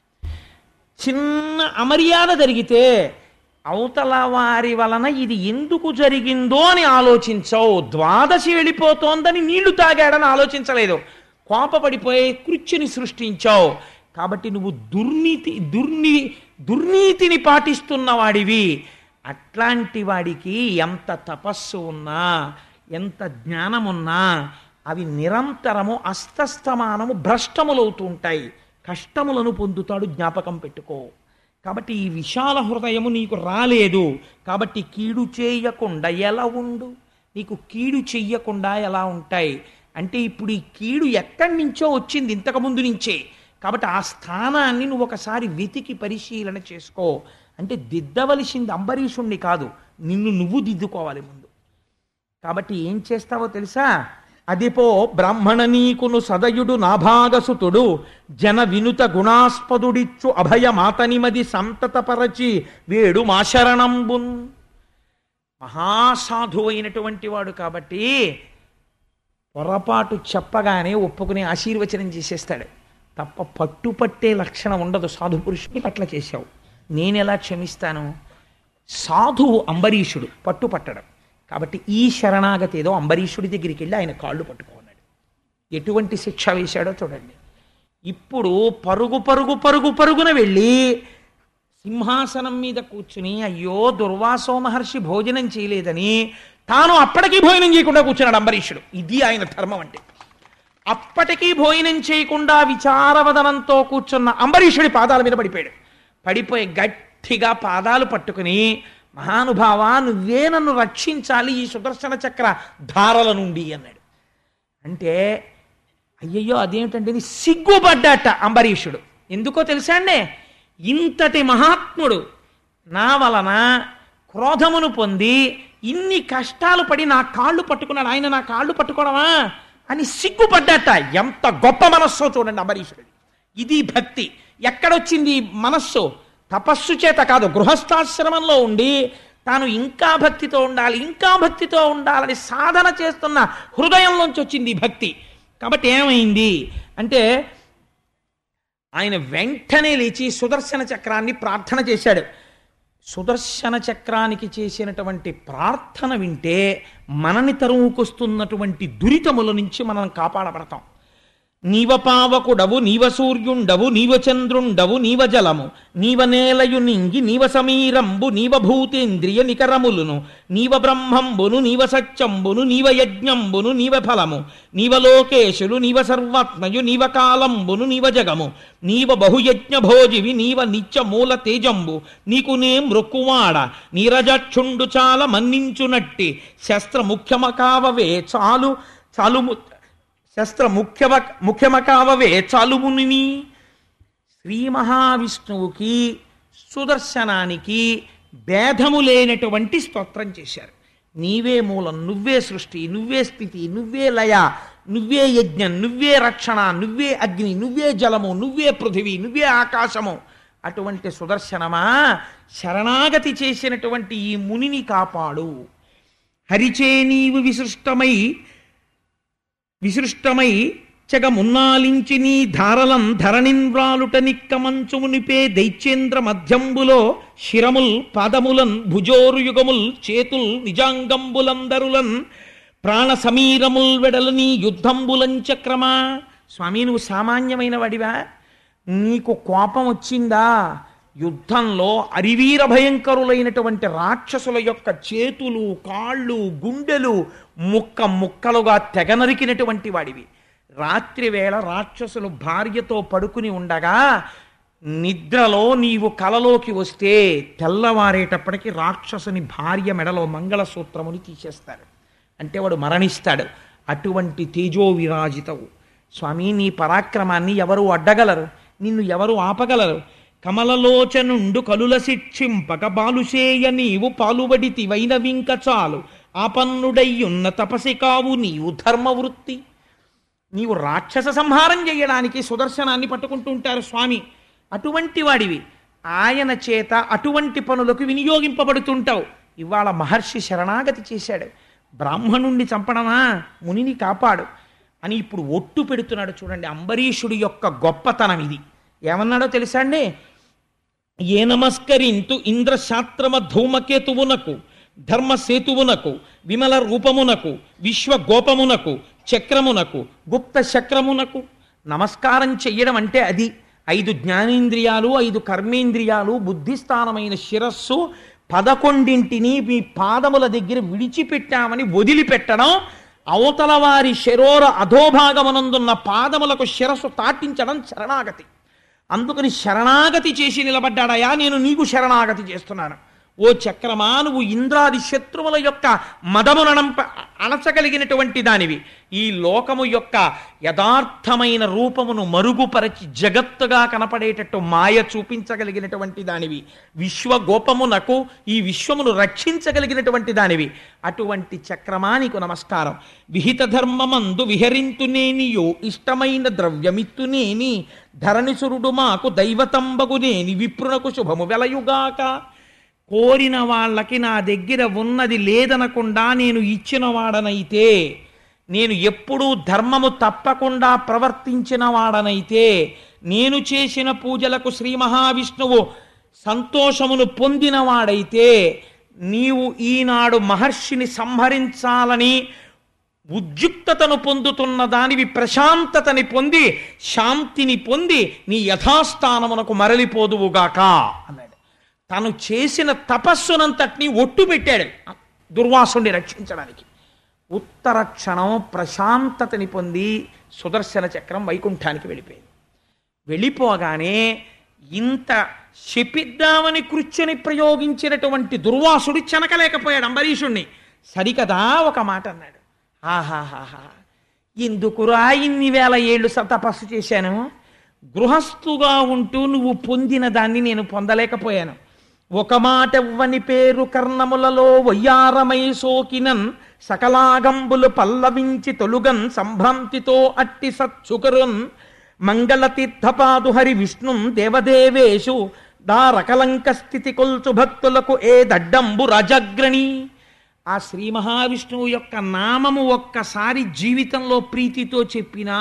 చిన్న అమర్యాద జరిగితే అవతల వారి వలన ఇది ఎందుకు జరిగిందో అని ఆలోచించవు ద్వాదశి వెళ్ళిపోతోందని నీళ్లు తాగాడని ఆలోచించలేదు కోపపడిపోయి కృత్యుని సృష్టించావు కాబట్టి నువ్వు దుర్నీతి దుర్ని దుర్నీతిని పాటిస్తున్న వాడివి అట్లాంటి వాడికి ఎంత తపస్సు ఉన్నా ఎంత జ్ఞానమున్నా అవి నిరంతరము అస్తస్తమానము భ్రష్టములవుతూ ఉంటాయి కష్టములను పొందుతాడు జ్ఞాపకం పెట్టుకో కాబట్టి ఈ విశాల హృదయము నీకు రాలేదు కాబట్టి కీడు చేయకుండా ఎలా ఉండు నీకు కీడు చెయ్యకుండా ఎలా ఉంటాయి అంటే ఇప్పుడు ఈ కీడు ఎక్కడి నుంచో వచ్చింది ఇంతకుముందు నుంచే కాబట్టి ఆ స్థానాన్ని నువ్వు ఒకసారి వెతికి పరిశీలన చేసుకో అంటే దిద్దవలసింది అంబరీషుణ్ణి కాదు నిన్ను నువ్వు దిద్దుకోవాలి ముందు కాబట్టి ఏం చేస్తావో తెలుసా అదిపో బ్రాహ్మణ నీకును సదయుడు నాభాగసుతుడు జన వినుత గుణాస్పదుడిచ్చు అభయమాతనిమది సంతతపరచి వేడు మాశరణంబున్ మహాసాధు అయినటువంటి వాడు కాబట్టి పొరపాటు చెప్పగానే ఒప్పుకుని ఆశీర్వచనం చేసేస్తాడు తప్ప పట్టుపట్టే లక్షణం ఉండదు సాధు పురుషుని పట్ల చేశావు నేను ఎలా క్షమిస్తాను సాధువు అంబరీషుడు పట్టుపట్టడం కాబట్టి ఈ శరణాగతి ఏదో అంబరీషుడి దగ్గరికి వెళ్ళి ఆయన కాళ్ళు పట్టుకున్నాడు ఎటువంటి శిక్ష వేశాడో చూడండి ఇప్పుడు పరుగు పరుగు పరుగు పరుగున వెళ్ళి సింహాసనం మీద కూర్చుని అయ్యో దుర్వాసో మహర్షి భోజనం చేయలేదని తాను అప్పటికీ భోజనం చేయకుండా కూర్చున్నాడు అంబరీషుడు ఇది ఆయన ధర్మం అంటే అప్పటికీ భోజనం చేయకుండా విచారవదనంతో కూర్చున్న అంబరీషుడి పాదాల మీద పడిపోయాడు పడిపోయి గట్టిగా పాదాలు పట్టుకుని మహానుభావ నువ్వే నన్ను రక్షించాలి ఈ సుదర్శన చక్ర ధారల నుండి అన్నాడు అంటే అయ్యయ్యో అదేమిటంటే ఇది సిగ్గుపడ్డాట అంబరీషుడు ఎందుకో తెలుసా అండి ఇంతటి మహాత్ముడు నా వలన క్రోధమును పొంది ఇన్ని కష్టాలు పడి నా కాళ్ళు పట్టుకున్నాడు ఆయన నా కాళ్ళు పట్టుకోవడమా అని సిగ్గుపడ్డాట ఎంత గొప్ప మనస్సో చూడండి అంబరీషుడు ఇది భక్తి ఎక్కడొచ్చింది ఈ మనస్సు తపస్సు చేత కాదు గృహస్థాశ్రమంలో ఉండి తాను ఇంకా భక్తితో ఉండాలి ఇంకా భక్తితో ఉండాలని సాధన చేస్తున్న హృదయంలోంచి వచ్చింది ఈ భక్తి కాబట్టి ఏమైంది అంటే ఆయన వెంటనే లేచి సుదర్శన చక్రాన్ని ప్రార్థన చేశాడు సుదర్శన చక్రానికి చేసినటువంటి ప్రార్థన వింటే మనని తరువుకొస్తున్నటువంటి దురితముల నుంచి మనం కాపాడబడతాం నీవ పావకుడవు నీవ సూర్యుండవు నీవ చంద్రుండవు నీవ జలము నీవ నేలయు నింగి నీవ సమీరంబు నీవ భూతేంద్రియ నికరములును నీవ బ్రహ్మంబును నీవ సత్యంబును నీవ యజ్ఞంబును నీవ ఫలము నీవ లోకేశులు నీవ సర్వాత్మయు నీవ కాలంబును నీవ జగము నీవ బహుయజ్ఞ భోజివి నీవ నిత్య మూల తేజంబు నీకు నే మృక్కువాడ నీరజక్షుండు చాలా మన్నించునట్టి శస్త్ర ముఖ్యమకావవే చాలు చాలు శస్త్ర ముఖ్యమ ముఖ్యమకావవే చాలుముని శ్రీ మహావిష్ణువుకి సుదర్శనానికి భేదము లేనటువంటి స్తోత్రం చేశారు నీవే మూలం నువ్వే సృష్టి నువ్వే స్థితి నువ్వే లయ నువ్వే యజ్ఞం నువ్వే రక్షణ నువ్వే అగ్ని నువ్వే జలము నువ్వే పృథివీ నువ్వే ఆకాశము అటువంటి సుదర్శనమా శరణాగతి చేసినటువంటి ఈ మునిని కాపాడు హరిచే నీవు విసృష్టమై విసృష్టమై చెగమున్నాలించి నీ ధారలం ధరణిన్వ్రాలుట నిక్కమంచుమునిపే దైత్యేంద్ర మధ్యంబులో శిరముల్ పాదములన్ భుజోరుయుగముల్ చేతుల్ నిజాంగంబులందరులన్ ప్రాణ సమీరముల్ వెడలని యుద్ధంబులం చక్రమా స్వామి నువ్వు సామాన్యమైన వాడివా నీకు కోపం వచ్చిందా యుద్ధంలో అరివీర భయంకరులైనటువంటి రాక్షసుల యొక్క చేతులు కాళ్ళు గుండెలు ముక్క ముక్కలుగా తెగ నరికినటువంటి వాడివి రాత్రి వేళ రాక్షసులు భార్యతో పడుకుని ఉండగా నిద్రలో నీవు కలలోకి వస్తే తెల్లవారేటప్పటికి రాక్షసుని భార్య మెడలో మంగళసూత్రముని తీసేస్తారు అంటే వాడు మరణిస్తాడు అటువంటి తేజో విరాజితవు స్వామి నీ పరాక్రమాన్ని ఎవరు అడ్డగలరు నిన్ను ఎవరు ఆపగలరు కమలలోచనుండు కలుల శిక్షింపక బాలుసేయ నీవు పాలుబడితి వైనవింక చాలు ఆపన్నుడయ్యున్న తపసి కావు నీవు ధర్మవృత్తి నీవు రాక్షస సంహారం చేయడానికి సుదర్శనాన్ని పట్టుకుంటూ ఉంటారు స్వామి అటువంటి వాడివి ఆయన చేత అటువంటి పనులకు వినియోగింపబడుతుంటావు ఇవాళ మహర్షి శరణాగతి చేశాడు బ్రాహ్మణుణ్ణి చంపడమా మునిని కాపాడు అని ఇప్పుడు ఒట్టు పెడుతున్నాడు చూడండి అంబరీషుడి యొక్క గొప్పతనం ఇది ఏమన్నాడో తెలుసా అండి ఏ నమస్కరింతు ఇంద్రశాస్త్రమ ధూమకేతువునకు ధర్మసేతువునకు విమల రూపమునకు విశ్వగోపమునకు చక్రమునకు గుప్త చక్రమునకు నమస్కారం చెయ్యడం అంటే అది ఐదు జ్ఞానేంద్రియాలు ఐదు కర్మేంద్రియాలు బుద్ధిస్థానమైన శిరస్సు పదకొండింటిని మీ పాదముల దగ్గర విడిచిపెట్టామని వదిలిపెట్టడం అవతల వారి శరోర అధోభాగమునందున్న పాదములకు శిరస్సు తాటించడం శరణాగతి అందుకని శరణాగతి చేసి నిలబడ్డాడయా నేను నీకు శరణాగతి చేస్తున్నాను ఓ చక్రమా నువ్వు ఇంద్రాది శత్రువుల యొక్క మదమునంప అణచగలిగినటువంటి దానివి ఈ లోకము యొక్క యథార్థమైన రూపమును మరుగుపరచి జగత్తుగా కనపడేటట్టు మాయ చూపించగలిగినటువంటి దానివి విశ్వగోపమునకు ఈ విశ్వమును రక్షించగలిగినటువంటి దానివి అటువంటి చక్రమా నీకు నమస్కారం విహిత ధర్మమందు విహరింతునేనియో ఇష్టమైన ద్రవ్యమిత్తునేని ధరణిసురుడు మాకు దైవతంబగునేని విప్రునకు శుభము వెలయుగాక కోరిన వాళ్ళకి నా దగ్గర ఉన్నది లేదనకుండా నేను ఇచ్చిన వాడనైతే నేను ఎప్పుడూ ధర్మము తప్పకుండా ప్రవర్తించిన వాడనైతే నేను చేసిన పూజలకు శ్రీ మహావిష్ణువు సంతోషమును పొందిన వాడైతే నీవు ఈనాడు మహర్షిని సంహరించాలని ఉద్యుక్తతను పొందుతున్న దానివి ప్రశాంతతని పొంది శాంతిని పొంది నీ యథాస్థానమునకు మరలిపోదువుగాక అన్నాడు తను చేసిన తపస్సునంతటిని ఒట్టు పెట్టాడు దుర్వాసుని రక్షించడానికి ఉత్తర క్షణం ప్రశాంతతని పొంది సుదర్శన చక్రం వైకుంఠానికి వెళ్ళిపోయింది వెళ్ళిపోగానే ఇంత శపిద్దామని కృత్యని ప్రయోగించినటువంటి దుర్వాసుడు చెనకలేకపోయాడు అంబరీషుణ్ణి సరికదా ఒక మాట అన్నాడు ఆహాహాహా ఎందుకురా ఇన్ని వేల ఏళ్ళు స- తపస్సు చేశాను గృహస్థుగా ఉంటూ నువ్వు పొందిన దాన్ని నేను పొందలేకపోయాను ఒక మాట ఇవ్వని పేరు కర్ణములలో వయ్యారమై సోకినన్ సకలాగంబులు పల్లవించి తొలుగన్ సంభ్రాంతితో అట్టి సత్సుకరున్ మంగళతీర్థపాదు హరి విష్ణుం దేవదేవేషు దారకలంక స్థితి కొల్చు భక్తులకు ఏ దడ్డంబు రజగ్రణి ఆ శ్రీ మహావిష్ణువు యొక్క నామము ఒక్కసారి జీవితంలో ప్రీతితో చెప్పినా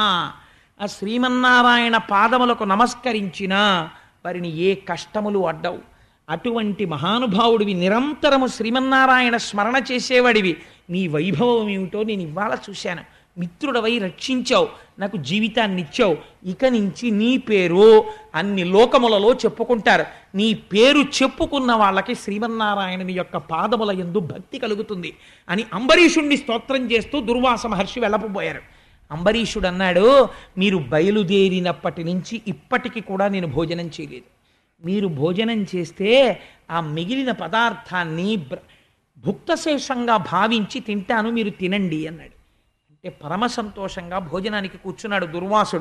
ఆ శ్రీమన్నారాయణ పాదములకు నమస్కరించినా వారిని ఏ కష్టములు అడ్డవు అటువంటి మహానుభావుడివి నిరంతరము శ్రీమన్నారాయణ స్మరణ చేసేవాడివి నీ వైభవం ఏమిటో నేను ఇవాళ చూశాను మిత్రుడవై రక్షించావు నాకు జీవితాన్ని ఇచ్చావు ఇక నుంచి నీ పేరు అన్ని లోకములలో చెప్పుకుంటారు నీ పేరు చెప్పుకున్న వాళ్ళకి శ్రీమన్నారాయణుని యొక్క పాదముల యందు భక్తి కలుగుతుంది అని అంబరీషుణ్ణి స్తోత్రం చేస్తూ దుర్వాస మహర్షి వెళ్ళకపోయారు అంబరీషుడు అన్నాడు మీరు బయలుదేరినప్పటి నుంచి ఇప్పటికి కూడా నేను భోజనం చేయలేదు మీరు భోజనం చేస్తే ఆ మిగిలిన పదార్థాన్ని బ్ర- భుక్తశేషంగా భావించి తింటాను మీరు తినండి అన్నాడు అంటే పరమ సంతోషంగా భోజనానికి కూర్చున్నాడు దుర్వాసుడు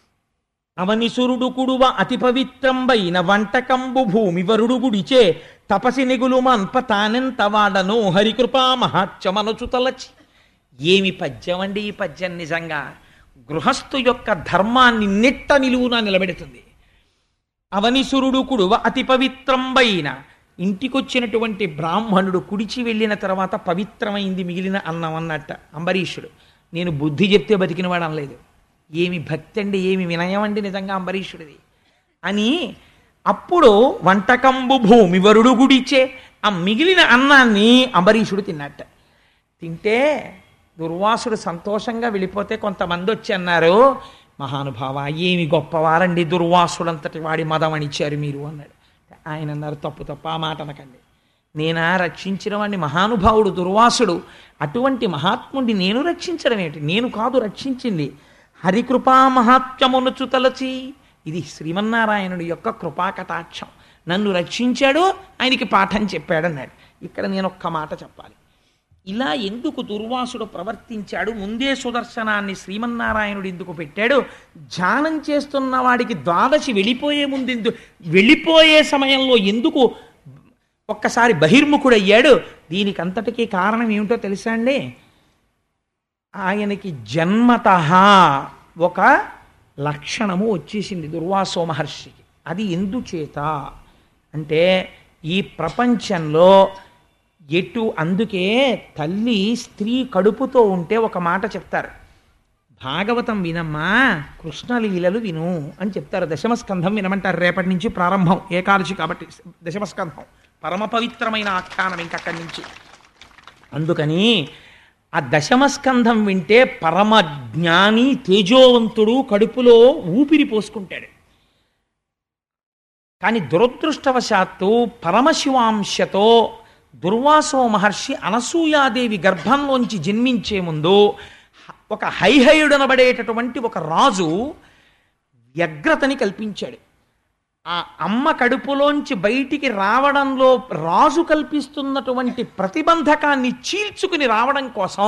అవనిసురుడు కుడువ అతి పవిత్రంబైన వంటకంబు భూమి వరుడు గుడిచే తపసి నిగులు మన్ప తానెంత వాడను హరికృపా మహాత్యమనచు తలచి ఏమి పద్యం అండి ఈ పద్యం నిజంగా గృహస్థు యొక్క ధర్మాన్ని నిట్ట నిలువున నిలబెడుతుంది అవనిసురుడు కుడువ అతి పవిత్రంబైన ఇంటికొచ్చినటువంటి బ్రాహ్మణుడు కుడిచి వెళ్ళిన తర్వాత పవిత్రమైంది మిగిలిన అన్నం అన్నట్ట అంబరీషుడు నేను బుద్ధి చెప్తే బతికినవాడు అనలేదు ఏమి భక్తి అండి ఏమి వినయం అండి నిజంగా అంబరీషుడిది అని అప్పుడు వంటకంబు భూమి వరుడు గుడిచే ఆ మిగిలిన అన్నాన్ని అంబరీషుడు తిన్నట్ట తింటే దుర్వాసుడు సంతోషంగా వెళ్ళిపోతే కొంతమంది వచ్చి అన్నారు మహానుభావ ఏమి గొప్పవారండి దుర్వాసుడంతటి వాడి మదం అనిచ్చారు మీరు అన్నాడు ఆయన అన్నారు తప్పు తప్ప ఆ మాట అనకండి నేనా రక్షించిన వాడిని మహానుభావుడు దుర్వాసుడు అటువంటి మహాత్ముడిని నేను రక్షించడం ఏంటి నేను కాదు రక్షించింది హరికృపా మహాత్మ్యమునుచు తలచి ఇది శ్రీమన్నారాయణుడి యొక్క కృపా కటాక్షం నన్ను రక్షించాడు ఆయనకి పాఠం చెప్పాడన్నాడు ఇక్కడ నేను ఒక్క మాట చెప్పాలి ఇలా ఎందుకు దుర్వాసుడు ప్రవర్తించాడు ముందే సుదర్శనాన్ని శ్రీమన్నారాయణుడు ఎందుకు పెట్టాడు ధ్యానం చేస్తున్న వాడికి ద్వాదశి వెళ్ళిపోయే ముందు ఎందు వెళ్ళిపోయే సమయంలో ఎందుకు ఒక్కసారి బహిర్ముఖుడయ్యాడు దీనికి అంతటికీ కారణం ఏమిటో తెలుసా అండి ఆయనకి జన్మత ఒక లక్షణము వచ్చేసింది దుర్వాసో మహర్షికి అది ఎందుచేత అంటే ఈ ప్రపంచంలో ఎటు అందుకే తల్లి స్త్రీ కడుపుతో ఉంటే ఒక మాట చెప్తారు భాగవతం వినమ్మా కృష్ణలీలలు విను అని చెప్తారు దశమస్కంధం వినమంటారు రేపటి నుంచి ప్రారంభం ఏకాదశి కాబట్టి దశమస్కంధం పరమ పవిత్రమైన ఆఖ్యానం ఇంకక్కడి నుంచి అందుకని ఆ దశమస్కంధం వింటే పరమ జ్ఞాని తేజోవంతుడు కడుపులో ఊపిరి పోసుకుంటాడు కానీ దురదృష్టవశాత్తు పరమశివాంశతో దుర్వాసో మహర్షి అనసూయాదేవి గర్భంలోంచి జన్మించే ముందు ఒక హైహయుడనబడేటటువంటి ఒక రాజు వ్యగ్రతని కల్పించాడు ఆ అమ్మ కడుపులోంచి బయటికి రావడంలో రాజు కల్పిస్తున్నటువంటి ప్రతిబంధకాన్ని చీల్చుకుని రావడం కోసం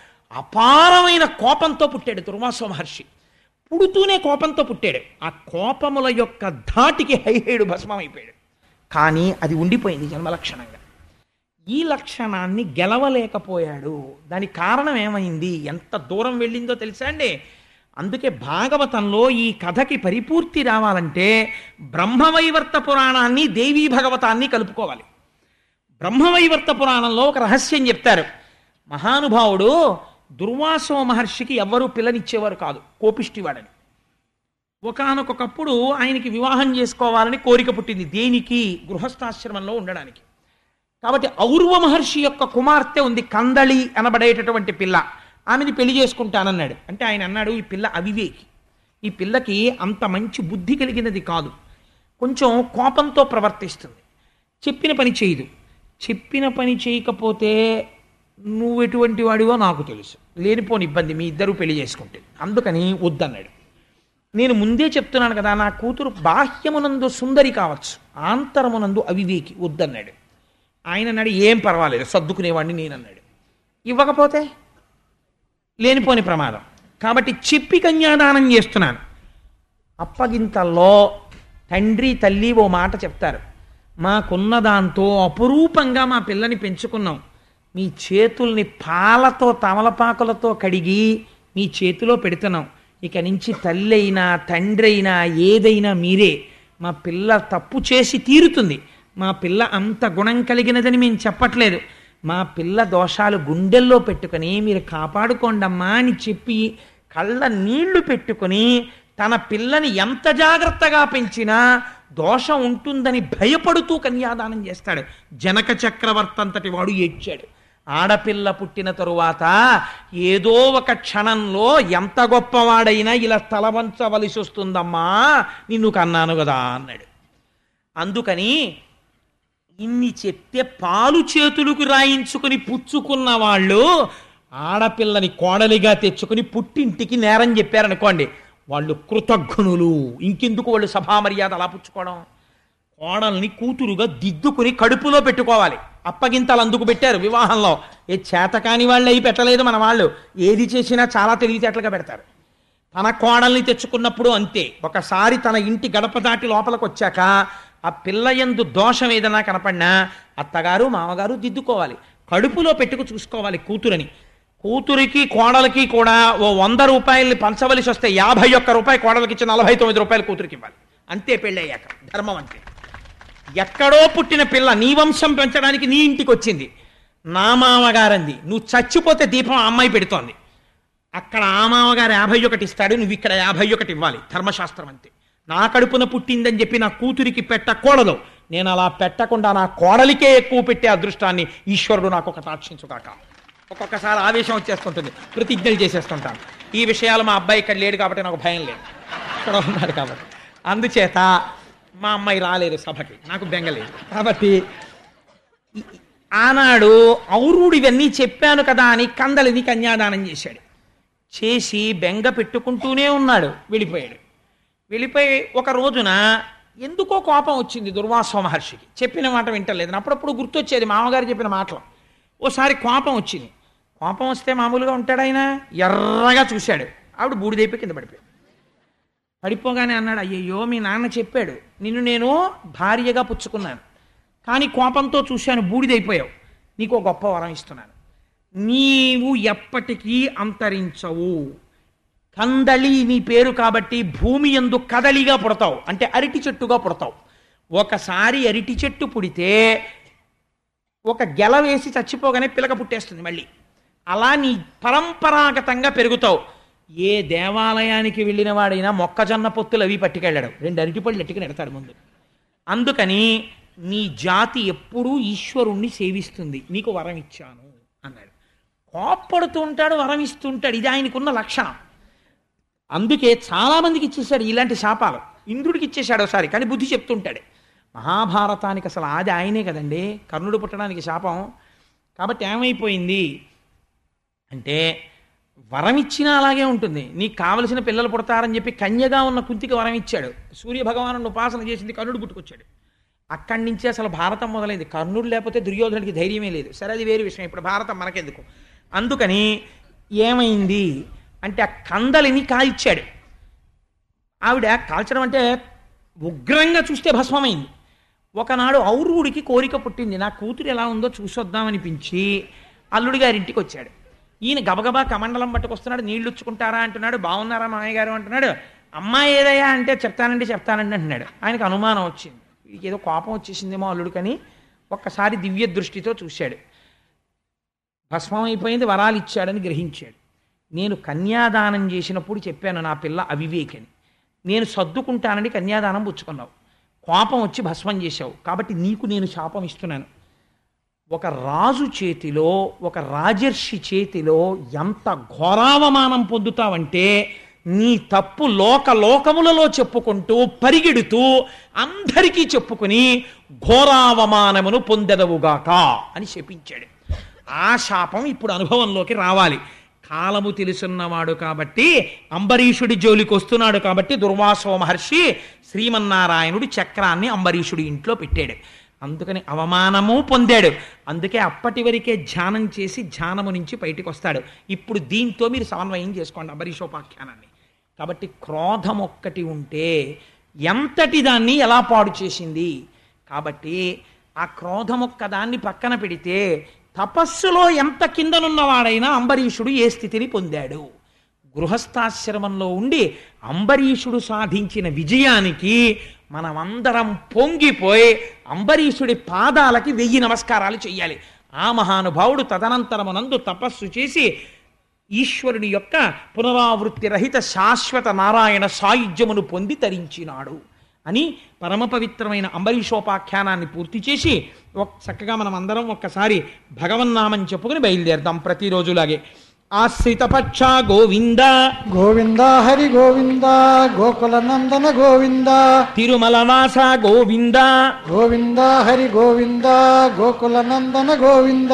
అపారమైన కోపంతో పుట్టాడు దుర్వాసో మహర్షి పుడుతూనే కోపంతో పుట్టాడు ఆ కోపముల యొక్క ధాటికి హైహేడు భస్మమైపోయాడు కానీ అది ఉండిపోయింది జన్మలక్షణంగా ఈ లక్షణాన్ని గెలవలేకపోయాడు దానికి కారణం ఏమైంది ఎంత దూరం వెళ్ళిందో తెలుసా అండి అందుకే భాగవతంలో ఈ కథకి పరిపూర్తి రావాలంటే బ్రహ్మవైవర్త పురాణాన్ని దేవీ భగవతాన్ని కలుపుకోవాలి బ్రహ్మవైవర్త పురాణంలో ఒక రహస్యం చెప్తారు మహానుభావుడు దుర్వాసో మహర్షికి ఎవ్వరూ పిల్లనిచ్చేవారు కాదు కోపిష్టివాడని ఒకనకొకప్పుడు ఆయనకి వివాహం చేసుకోవాలని కోరిక పుట్టింది దేనికి గృహస్థాశ్రమంలో ఉండడానికి కాబట్టి ఔర్వ మహర్షి యొక్క కుమార్తె ఉంది కందళి అనబడేటటువంటి పిల్ల ఆమెని పెళ్లి చేసుకుంటానన్నాడు అంటే ఆయన అన్నాడు ఈ పిల్ల అవివేకి ఈ పిల్లకి అంత మంచి బుద్ధి కలిగినది కాదు కొంచెం కోపంతో ప్రవర్తిస్తుంది చెప్పిన పని చేయదు చెప్పిన పని చేయకపోతే నువ్వు ఎటువంటి వాడివో నాకు తెలుసు లేనిపోని ఇబ్బంది మీ ఇద్దరు పెళ్లి చేసుకుంటే అందుకని వద్దన్నాడు నేను ముందే చెప్తున్నాను కదా నా కూతురు బాహ్యమునందు సుందరి కావచ్చు ఆంతరమునందు అవివేకి వద్దన్నాడు ఆయన అన్నాడు ఏం పర్వాలేదు సర్దుకునేవాడిని నేను అన్నాడు ఇవ్వకపోతే లేనిపోని ప్రమాదం కాబట్టి చెప్పి కన్యాదానం చేస్తున్నాను అప్పగింతల్లో తండ్రి తల్లి ఓ మాట చెప్తారు మాకున్న దాంతో అపురూపంగా మా పిల్లని పెంచుకున్నాం మీ చేతుల్ని పాలతో తమలపాకులతో కడిగి మీ చేతిలో పెడుతున్నాం ఇక నుంచి తల్లి అయినా తండ్రి అయినా ఏదైనా మీరే మా పిల్ల తప్పు చేసి తీరుతుంది మా పిల్ల అంత గుణం కలిగినదని మేము చెప్పట్లేదు మా పిల్ల దోషాలు గుండెల్లో పెట్టుకొని మీరు కాపాడుకోండమ్మా అని చెప్పి కళ్ళ నీళ్లు పెట్టుకొని తన పిల్లని ఎంత జాగ్రత్తగా పెంచినా దోషం ఉంటుందని భయపడుతూ కన్యాదానం చేస్తాడు జనక చక్రవర్తి అంతటి వాడు ఏడ్చాడు ఆడపిల్ల పుట్టిన తరువాత ఏదో ఒక క్షణంలో ఎంత గొప్పవాడైనా ఇలా తలవంచవలసి వస్తుందమ్మా నిన్ను కన్నాను కదా అన్నాడు అందుకని ఇన్ని చెప్తే పాలు చేతులకు రాయించుకుని పుచ్చుకున్న వాళ్ళు ఆడపిల్లని కోడలిగా తెచ్చుకుని పుట్టింటికి నేరం చెప్పారనుకోండి వాళ్ళు కృతజ్ఞులు ఇంకెందుకు వాళ్ళు సభామర్యాద అలా పుచ్చుకోవడం కోడల్ని కూతురుగా దిద్దుకుని కడుపులో పెట్టుకోవాలి అప్పగింతలు అందుకు పెట్టారు వివాహంలో ఏ చేతకాని వాళ్ళు అయి పెట్టలేదు మన వాళ్ళు ఏది చేసినా చాలా తెలివితేటలుగా పెడతారు తన కోడల్ని తెచ్చుకున్నప్పుడు అంతే ఒకసారి తన ఇంటి గడప దాటి లోపలికి వచ్చాక ఆ పిల్ల ఎందు దోషం ఏదైనా కనపడినా అత్తగారు మామగారు దిద్దుకోవాలి కడుపులో పెట్టుకు చూసుకోవాలి కూతురని కూతురికి కోడలికి కూడా ఓ వంద రూపాయల్ని పంచవలసి వస్తే యాభై ఒక్క రూపాయి కోడలికి ఇచ్చి నలభై తొమ్మిది రూపాయలు కూతురికి ఇవ్వాలి అంతే పెళ్ళయ్యాక ధర్మం అంతే ఎక్కడో పుట్టిన పిల్ల నీ వంశం పెంచడానికి నీ ఇంటికి వచ్చింది నా మామగారంది నువ్వు చచ్చిపోతే దీపం ఆ అమ్మాయి పెడుతోంది అక్కడ ఆ మామగారు యాభై ఒకటి ఇస్తాడు నువ్వు ఇక్కడ యాభై ఒకటి ఇవ్వాలి ధర్మశాస్త్రం అంతే నా కడుపున పుట్టిందని చెప్పి నా కూతురికి పెట్టకూడదు నేను అలా పెట్టకుండా నా కోడలికే ఎక్కువ పెట్టే అదృష్టాన్ని ఈశ్వరుడు నాకు ఒక తాక్షించుగాక ఒక్కొక్కసారి ఆవేశం వచ్చేస్తుంటుంది ప్రతిజ్ఞలు చేసేస్తుంటాను ఈ విషయాలు మా అబ్బాయి ఇక్కడ లేడు కాబట్టి నాకు భయం లేదు ఇక్కడ ఉన్నాడు కాబట్టి అందుచేత మా అమ్మాయి రాలేదు సభకి నాకు బెంగలేదు కాబట్టి ఈ- ఆనాడు ఔరుడు ఇవన్నీ చెప్పాను కదా అని కందలిని కన్యాదానం చేశాడు చేసి బెంగ పెట్టుకుంటూనే ఉన్నాడు వెళ్ళిపోయాడు వెళ్ళిపోయి ఒక రోజున ఎందుకో కోపం వచ్చింది దుర్వాస మహర్షికి చెప్పిన మాట వింటలేదు అప్పుడప్పుడు గుర్తొచ్చేది మామగారు చెప్పిన మాటలు ఓసారి కోపం వచ్చింది కోపం వస్తే మామూలుగా ఉంటాడు ఆయన ఎర్రగా చూశాడు ఆవిడ బూడిదైపోయి కింద పడిపోయాడు పడిపోగానే అన్నాడు అయ్యయ్యో మీ నాన్న చెప్పాడు నిన్ను నేను భార్యగా పుచ్చుకున్నాను కానీ కోపంతో చూశాను బూడిదైపోయావు నీకు ఒక గొప్ప వరం ఇస్తున్నాను నీవు ఎప్పటికీ అంతరించవు కందళి నీ పేరు కాబట్టి భూమి ఎందు కదలిగా పుడతావు అంటే అరటి చెట్టుగా పుడతావు ఒకసారి అరటి చెట్టు పుడితే ఒక గెల వేసి చచ్చిపోగానే పిలక పుట్టేస్తుంది మళ్ళీ అలా నీ పరంపరాగతంగా పెరుగుతావు ఏ దేవాలయానికి వెళ్ళిన వాడైనా మొక్కజొన్న పొత్తులు అవి పట్టుకెళ్ళాడు రెండు అరటిపళ్ళు ఎట్టుకుని ఎడతాడు ముందు అందుకని నీ జాతి ఎప్పుడూ ఈశ్వరుణ్ణి సేవిస్తుంది నీకు వరం ఇచ్చాను అన్నాడు కోప్పడుతూ ఉంటాడు వరం ఇస్తుంటాడు ఇది ఆయనకున్న లక్షణం అందుకే చాలా మందికి ఇచ్చేశాడు ఇలాంటి శాపాలు ఇంద్రుడికి ఇచ్చేశాడు ఒకసారి కానీ బుద్ధి చెప్తుంటాడు మహాభారతానికి అసలు ఆది ఆయనే కదండి కర్ణుడు పుట్టడానికి శాపం కాబట్టి ఏమైపోయింది అంటే వరం ఇచ్చినా అలాగే ఉంటుంది నీకు కావలసిన పిల్లలు పుడతారని చెప్పి కన్యగా ఉన్న కుంతికి వరం ఇచ్చాడు సూర్య భగవాను ఉపాసన చేసింది కర్ణుడు పుట్టుకొచ్చాడు అక్కడి నుంచి అసలు భారతం మొదలైంది కర్ణుడు లేకపోతే దుర్యోధనుడికి ధైర్యమే లేదు సరే అది వేరే విషయం ఇప్పుడు భారతం మనకెందుకు అందుకని ఏమైంది అంటే ఆ కందలిని కాల్చాడు ఆవిడ కాల్చడం అంటే ఉగ్రంగా చూస్తే భస్మమైంది ఒకనాడు ఔరుడికి కోరిక పుట్టింది నా కూతురు ఎలా ఉందో చూసొద్దామనిపించి అల్లుడి గారింటికి వచ్చాడు ఈయన గబగబా కమండలం పట్టుకొస్తున్నాడు నీళ్లు ఉచ్చుకుంటారా అంటున్నాడు బాగున్నారా మామయ్య గారు అంటున్నాడు అమ్మాయి ఏదయ్యా అంటే చెప్తానండి చెప్తానండి అంటున్నాడు ఆయనకు అనుమానం వచ్చింది వీడికి ఏదో కోపం వచ్చేసిందేమో అల్లుడికని ఒక్కసారి దివ్య దృష్టితో చూశాడు భస్మం అయిపోయింది వరాలు ఇచ్చాడని గ్రహించాడు నేను కన్యాదానం చేసినప్పుడు చెప్పాను నా పిల్ల అవివేకని నేను సర్దుకుంటానని కన్యాదానం పుచ్చుకున్నావు కోపం వచ్చి భస్మం చేశావు కాబట్టి నీకు నేను శాపం ఇస్తున్నాను ఒక రాజు చేతిలో ఒక రాజర్షి చేతిలో ఎంత ఘోరావమానం పొందుతావంటే నీ తప్పు లోక లోకములలో చెప్పుకుంటూ పరిగెడుతూ అందరికీ చెప్పుకుని ఘోరావమానమును పొందెదవుగాక అని శపించాడు ఆ శాపం ఇప్పుడు అనుభవంలోకి రావాలి కాలము తెలుసున్నవాడు కాబట్టి అంబరీషుడి జోలికి వస్తున్నాడు కాబట్టి దుర్వాసవ మహర్షి శ్రీమన్నారాయణుడి చక్రాన్ని అంబరీషుడి ఇంట్లో పెట్టాడు అందుకని అవమానము పొందాడు అందుకే అప్పటి వరకే ధ్యానం చేసి ధ్యానము నుంచి బయటికి వస్తాడు ఇప్పుడు దీంతో మీరు సమన్వయం చేసుకోండి అంబరీషోపాఖ్యానాన్ని కాబట్టి క్రోధం ఒక్కటి ఉంటే ఎంతటి దాన్ని ఎలా పాడు చేసింది కాబట్టి ఆ క్రోధం ఒక్క దాన్ని పక్కన పెడితే తపస్సులో ఎంత కిందనున్నవాడైనా అంబరీషుడు ఏ స్థితిని పొందాడు గృహస్థాశ్రమంలో ఉండి అంబరీషుడు సాధించిన విజయానికి మనమందరం పొంగిపోయి అంబరీషుడి పాదాలకి వెయ్యి నమస్కారాలు చెయ్యాలి ఆ మహానుభావుడు తదనంతరమునందు తపస్సు చేసి ఈశ్వరుని యొక్క పునరావృత్తి రహిత శాశ్వత నారాయణ సాయుధ్యమును పొంది తరించినాడు అని పరమ పవిత్రమైన అంబరీషోపాఖ్యానాన్ని పూర్తి చేసి ఒక్- చక్కగా మనం అందరం ఒక్కసారి భగవన్నామం చెప్పుకుని బయలుదేరదాం ప్రతిరోజులాగే ఆశ్రిత పక్ష గోవింద గోవింద హరి గోవింద గోకుల నందన గోవింద తిరుమల వాస గోవింద గోవింద హరి గోవింద గోకుల నందన గోవింద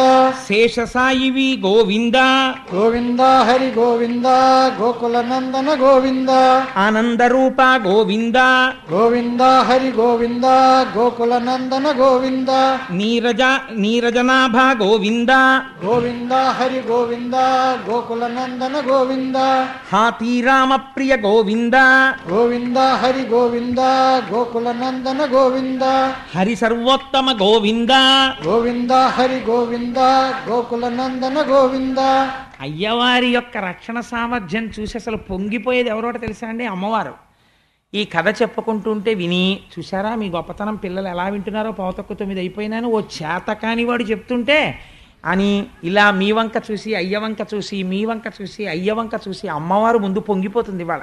శేషసాయివి గోవింద గోవింద హరి గోవింద గోకుల నందన గోవింద ఆనందరూప గోవింద గోవింద హరి గోవింద గోకుల నందన గోవింద నీరజ నీరజనాభ గోవింద గోవింద హరి గోవింద గోకుల నందన గోవింద హాతీరామ ప్రియ గోవింద గోవింద హరి గోవింద గోకుల నందన గోవింద హరి సర్వోత్తమ గోవింద గోవింద హరి గోవింద గోకుల నందన గోవింద అయ్యవారి యొక్క రక్షణ సామర్థ్యం చూసి అసలు పొంగిపోయేది ఎవరోట తెలుసా అండి అమ్మవారు ఈ కథ చెప్పుకుంటుంటే విని చూసారా మీ గొప్పతనం పిల్లలు ఎలా వింటున్నారో పావుతక్కు తొమ్మిది అయిపోయినాను ఓ చేత కాని వాడు చెప్తుంటే అని ఇలా మీ వంక చూసి అయ్య వంక చూసి మీ వంక చూసి అయ్య వంక చూసి అమ్మవారు ముందు పొంగిపోతుంది ఇవాళ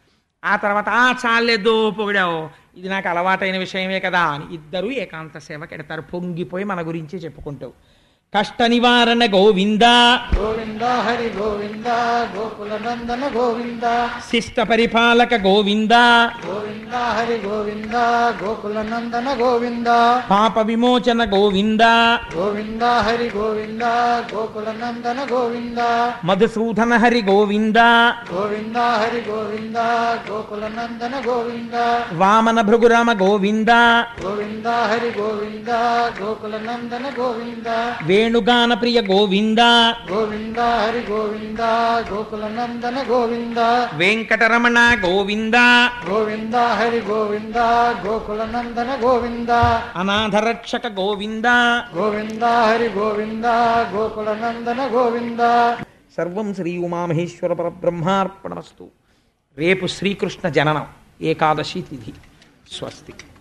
ఆ తర్వాత ఆ చాలేదో పొగిడావు ఇది నాకు అలవాటైన విషయమే కదా అని ఇద్దరు ఏకాంత సేవకి ఎడతారు పొంగిపోయి మన గురించి చెప్పుకుంటావు కష్ట నివారణ గోవింద గోవింద గోవింద హరి గోవింద గోకుల నందన గోవింద శిష్ట పరిపాలక గోవింద గోవింద హరి గోవింద గోకుల నందన గోవింద పాప విమోచన గోవింద గోవింద హరి గోవింద గోకుల నందన గోవింద మధుసూదన హరి గోవింద గోవింద హరి గోవింద గోకుల నందన గోవింద వామన భృగురామ గోవింద గోవింద హరి గోవింద గోకుల నందన గోవింద వేణుగాన ప్రియ గోవింద గోవింద హరి గోవింద గోకుల నందన గోవింద వెంకటరమణ గోవింద గోవింద హరి గోవింద గోకుల నందన గోవింద అనాథరక్షక గోవింద గోవింద హరి గోవింద గోకుల నందన గోవింద సర్వం శ్రీ ఉమామహేశ్వర పరబ్రహ్మార్పణమస్తు రేపు శ్రీకృష్ణ జననం ఏకాదశి తిథి స్వస్తి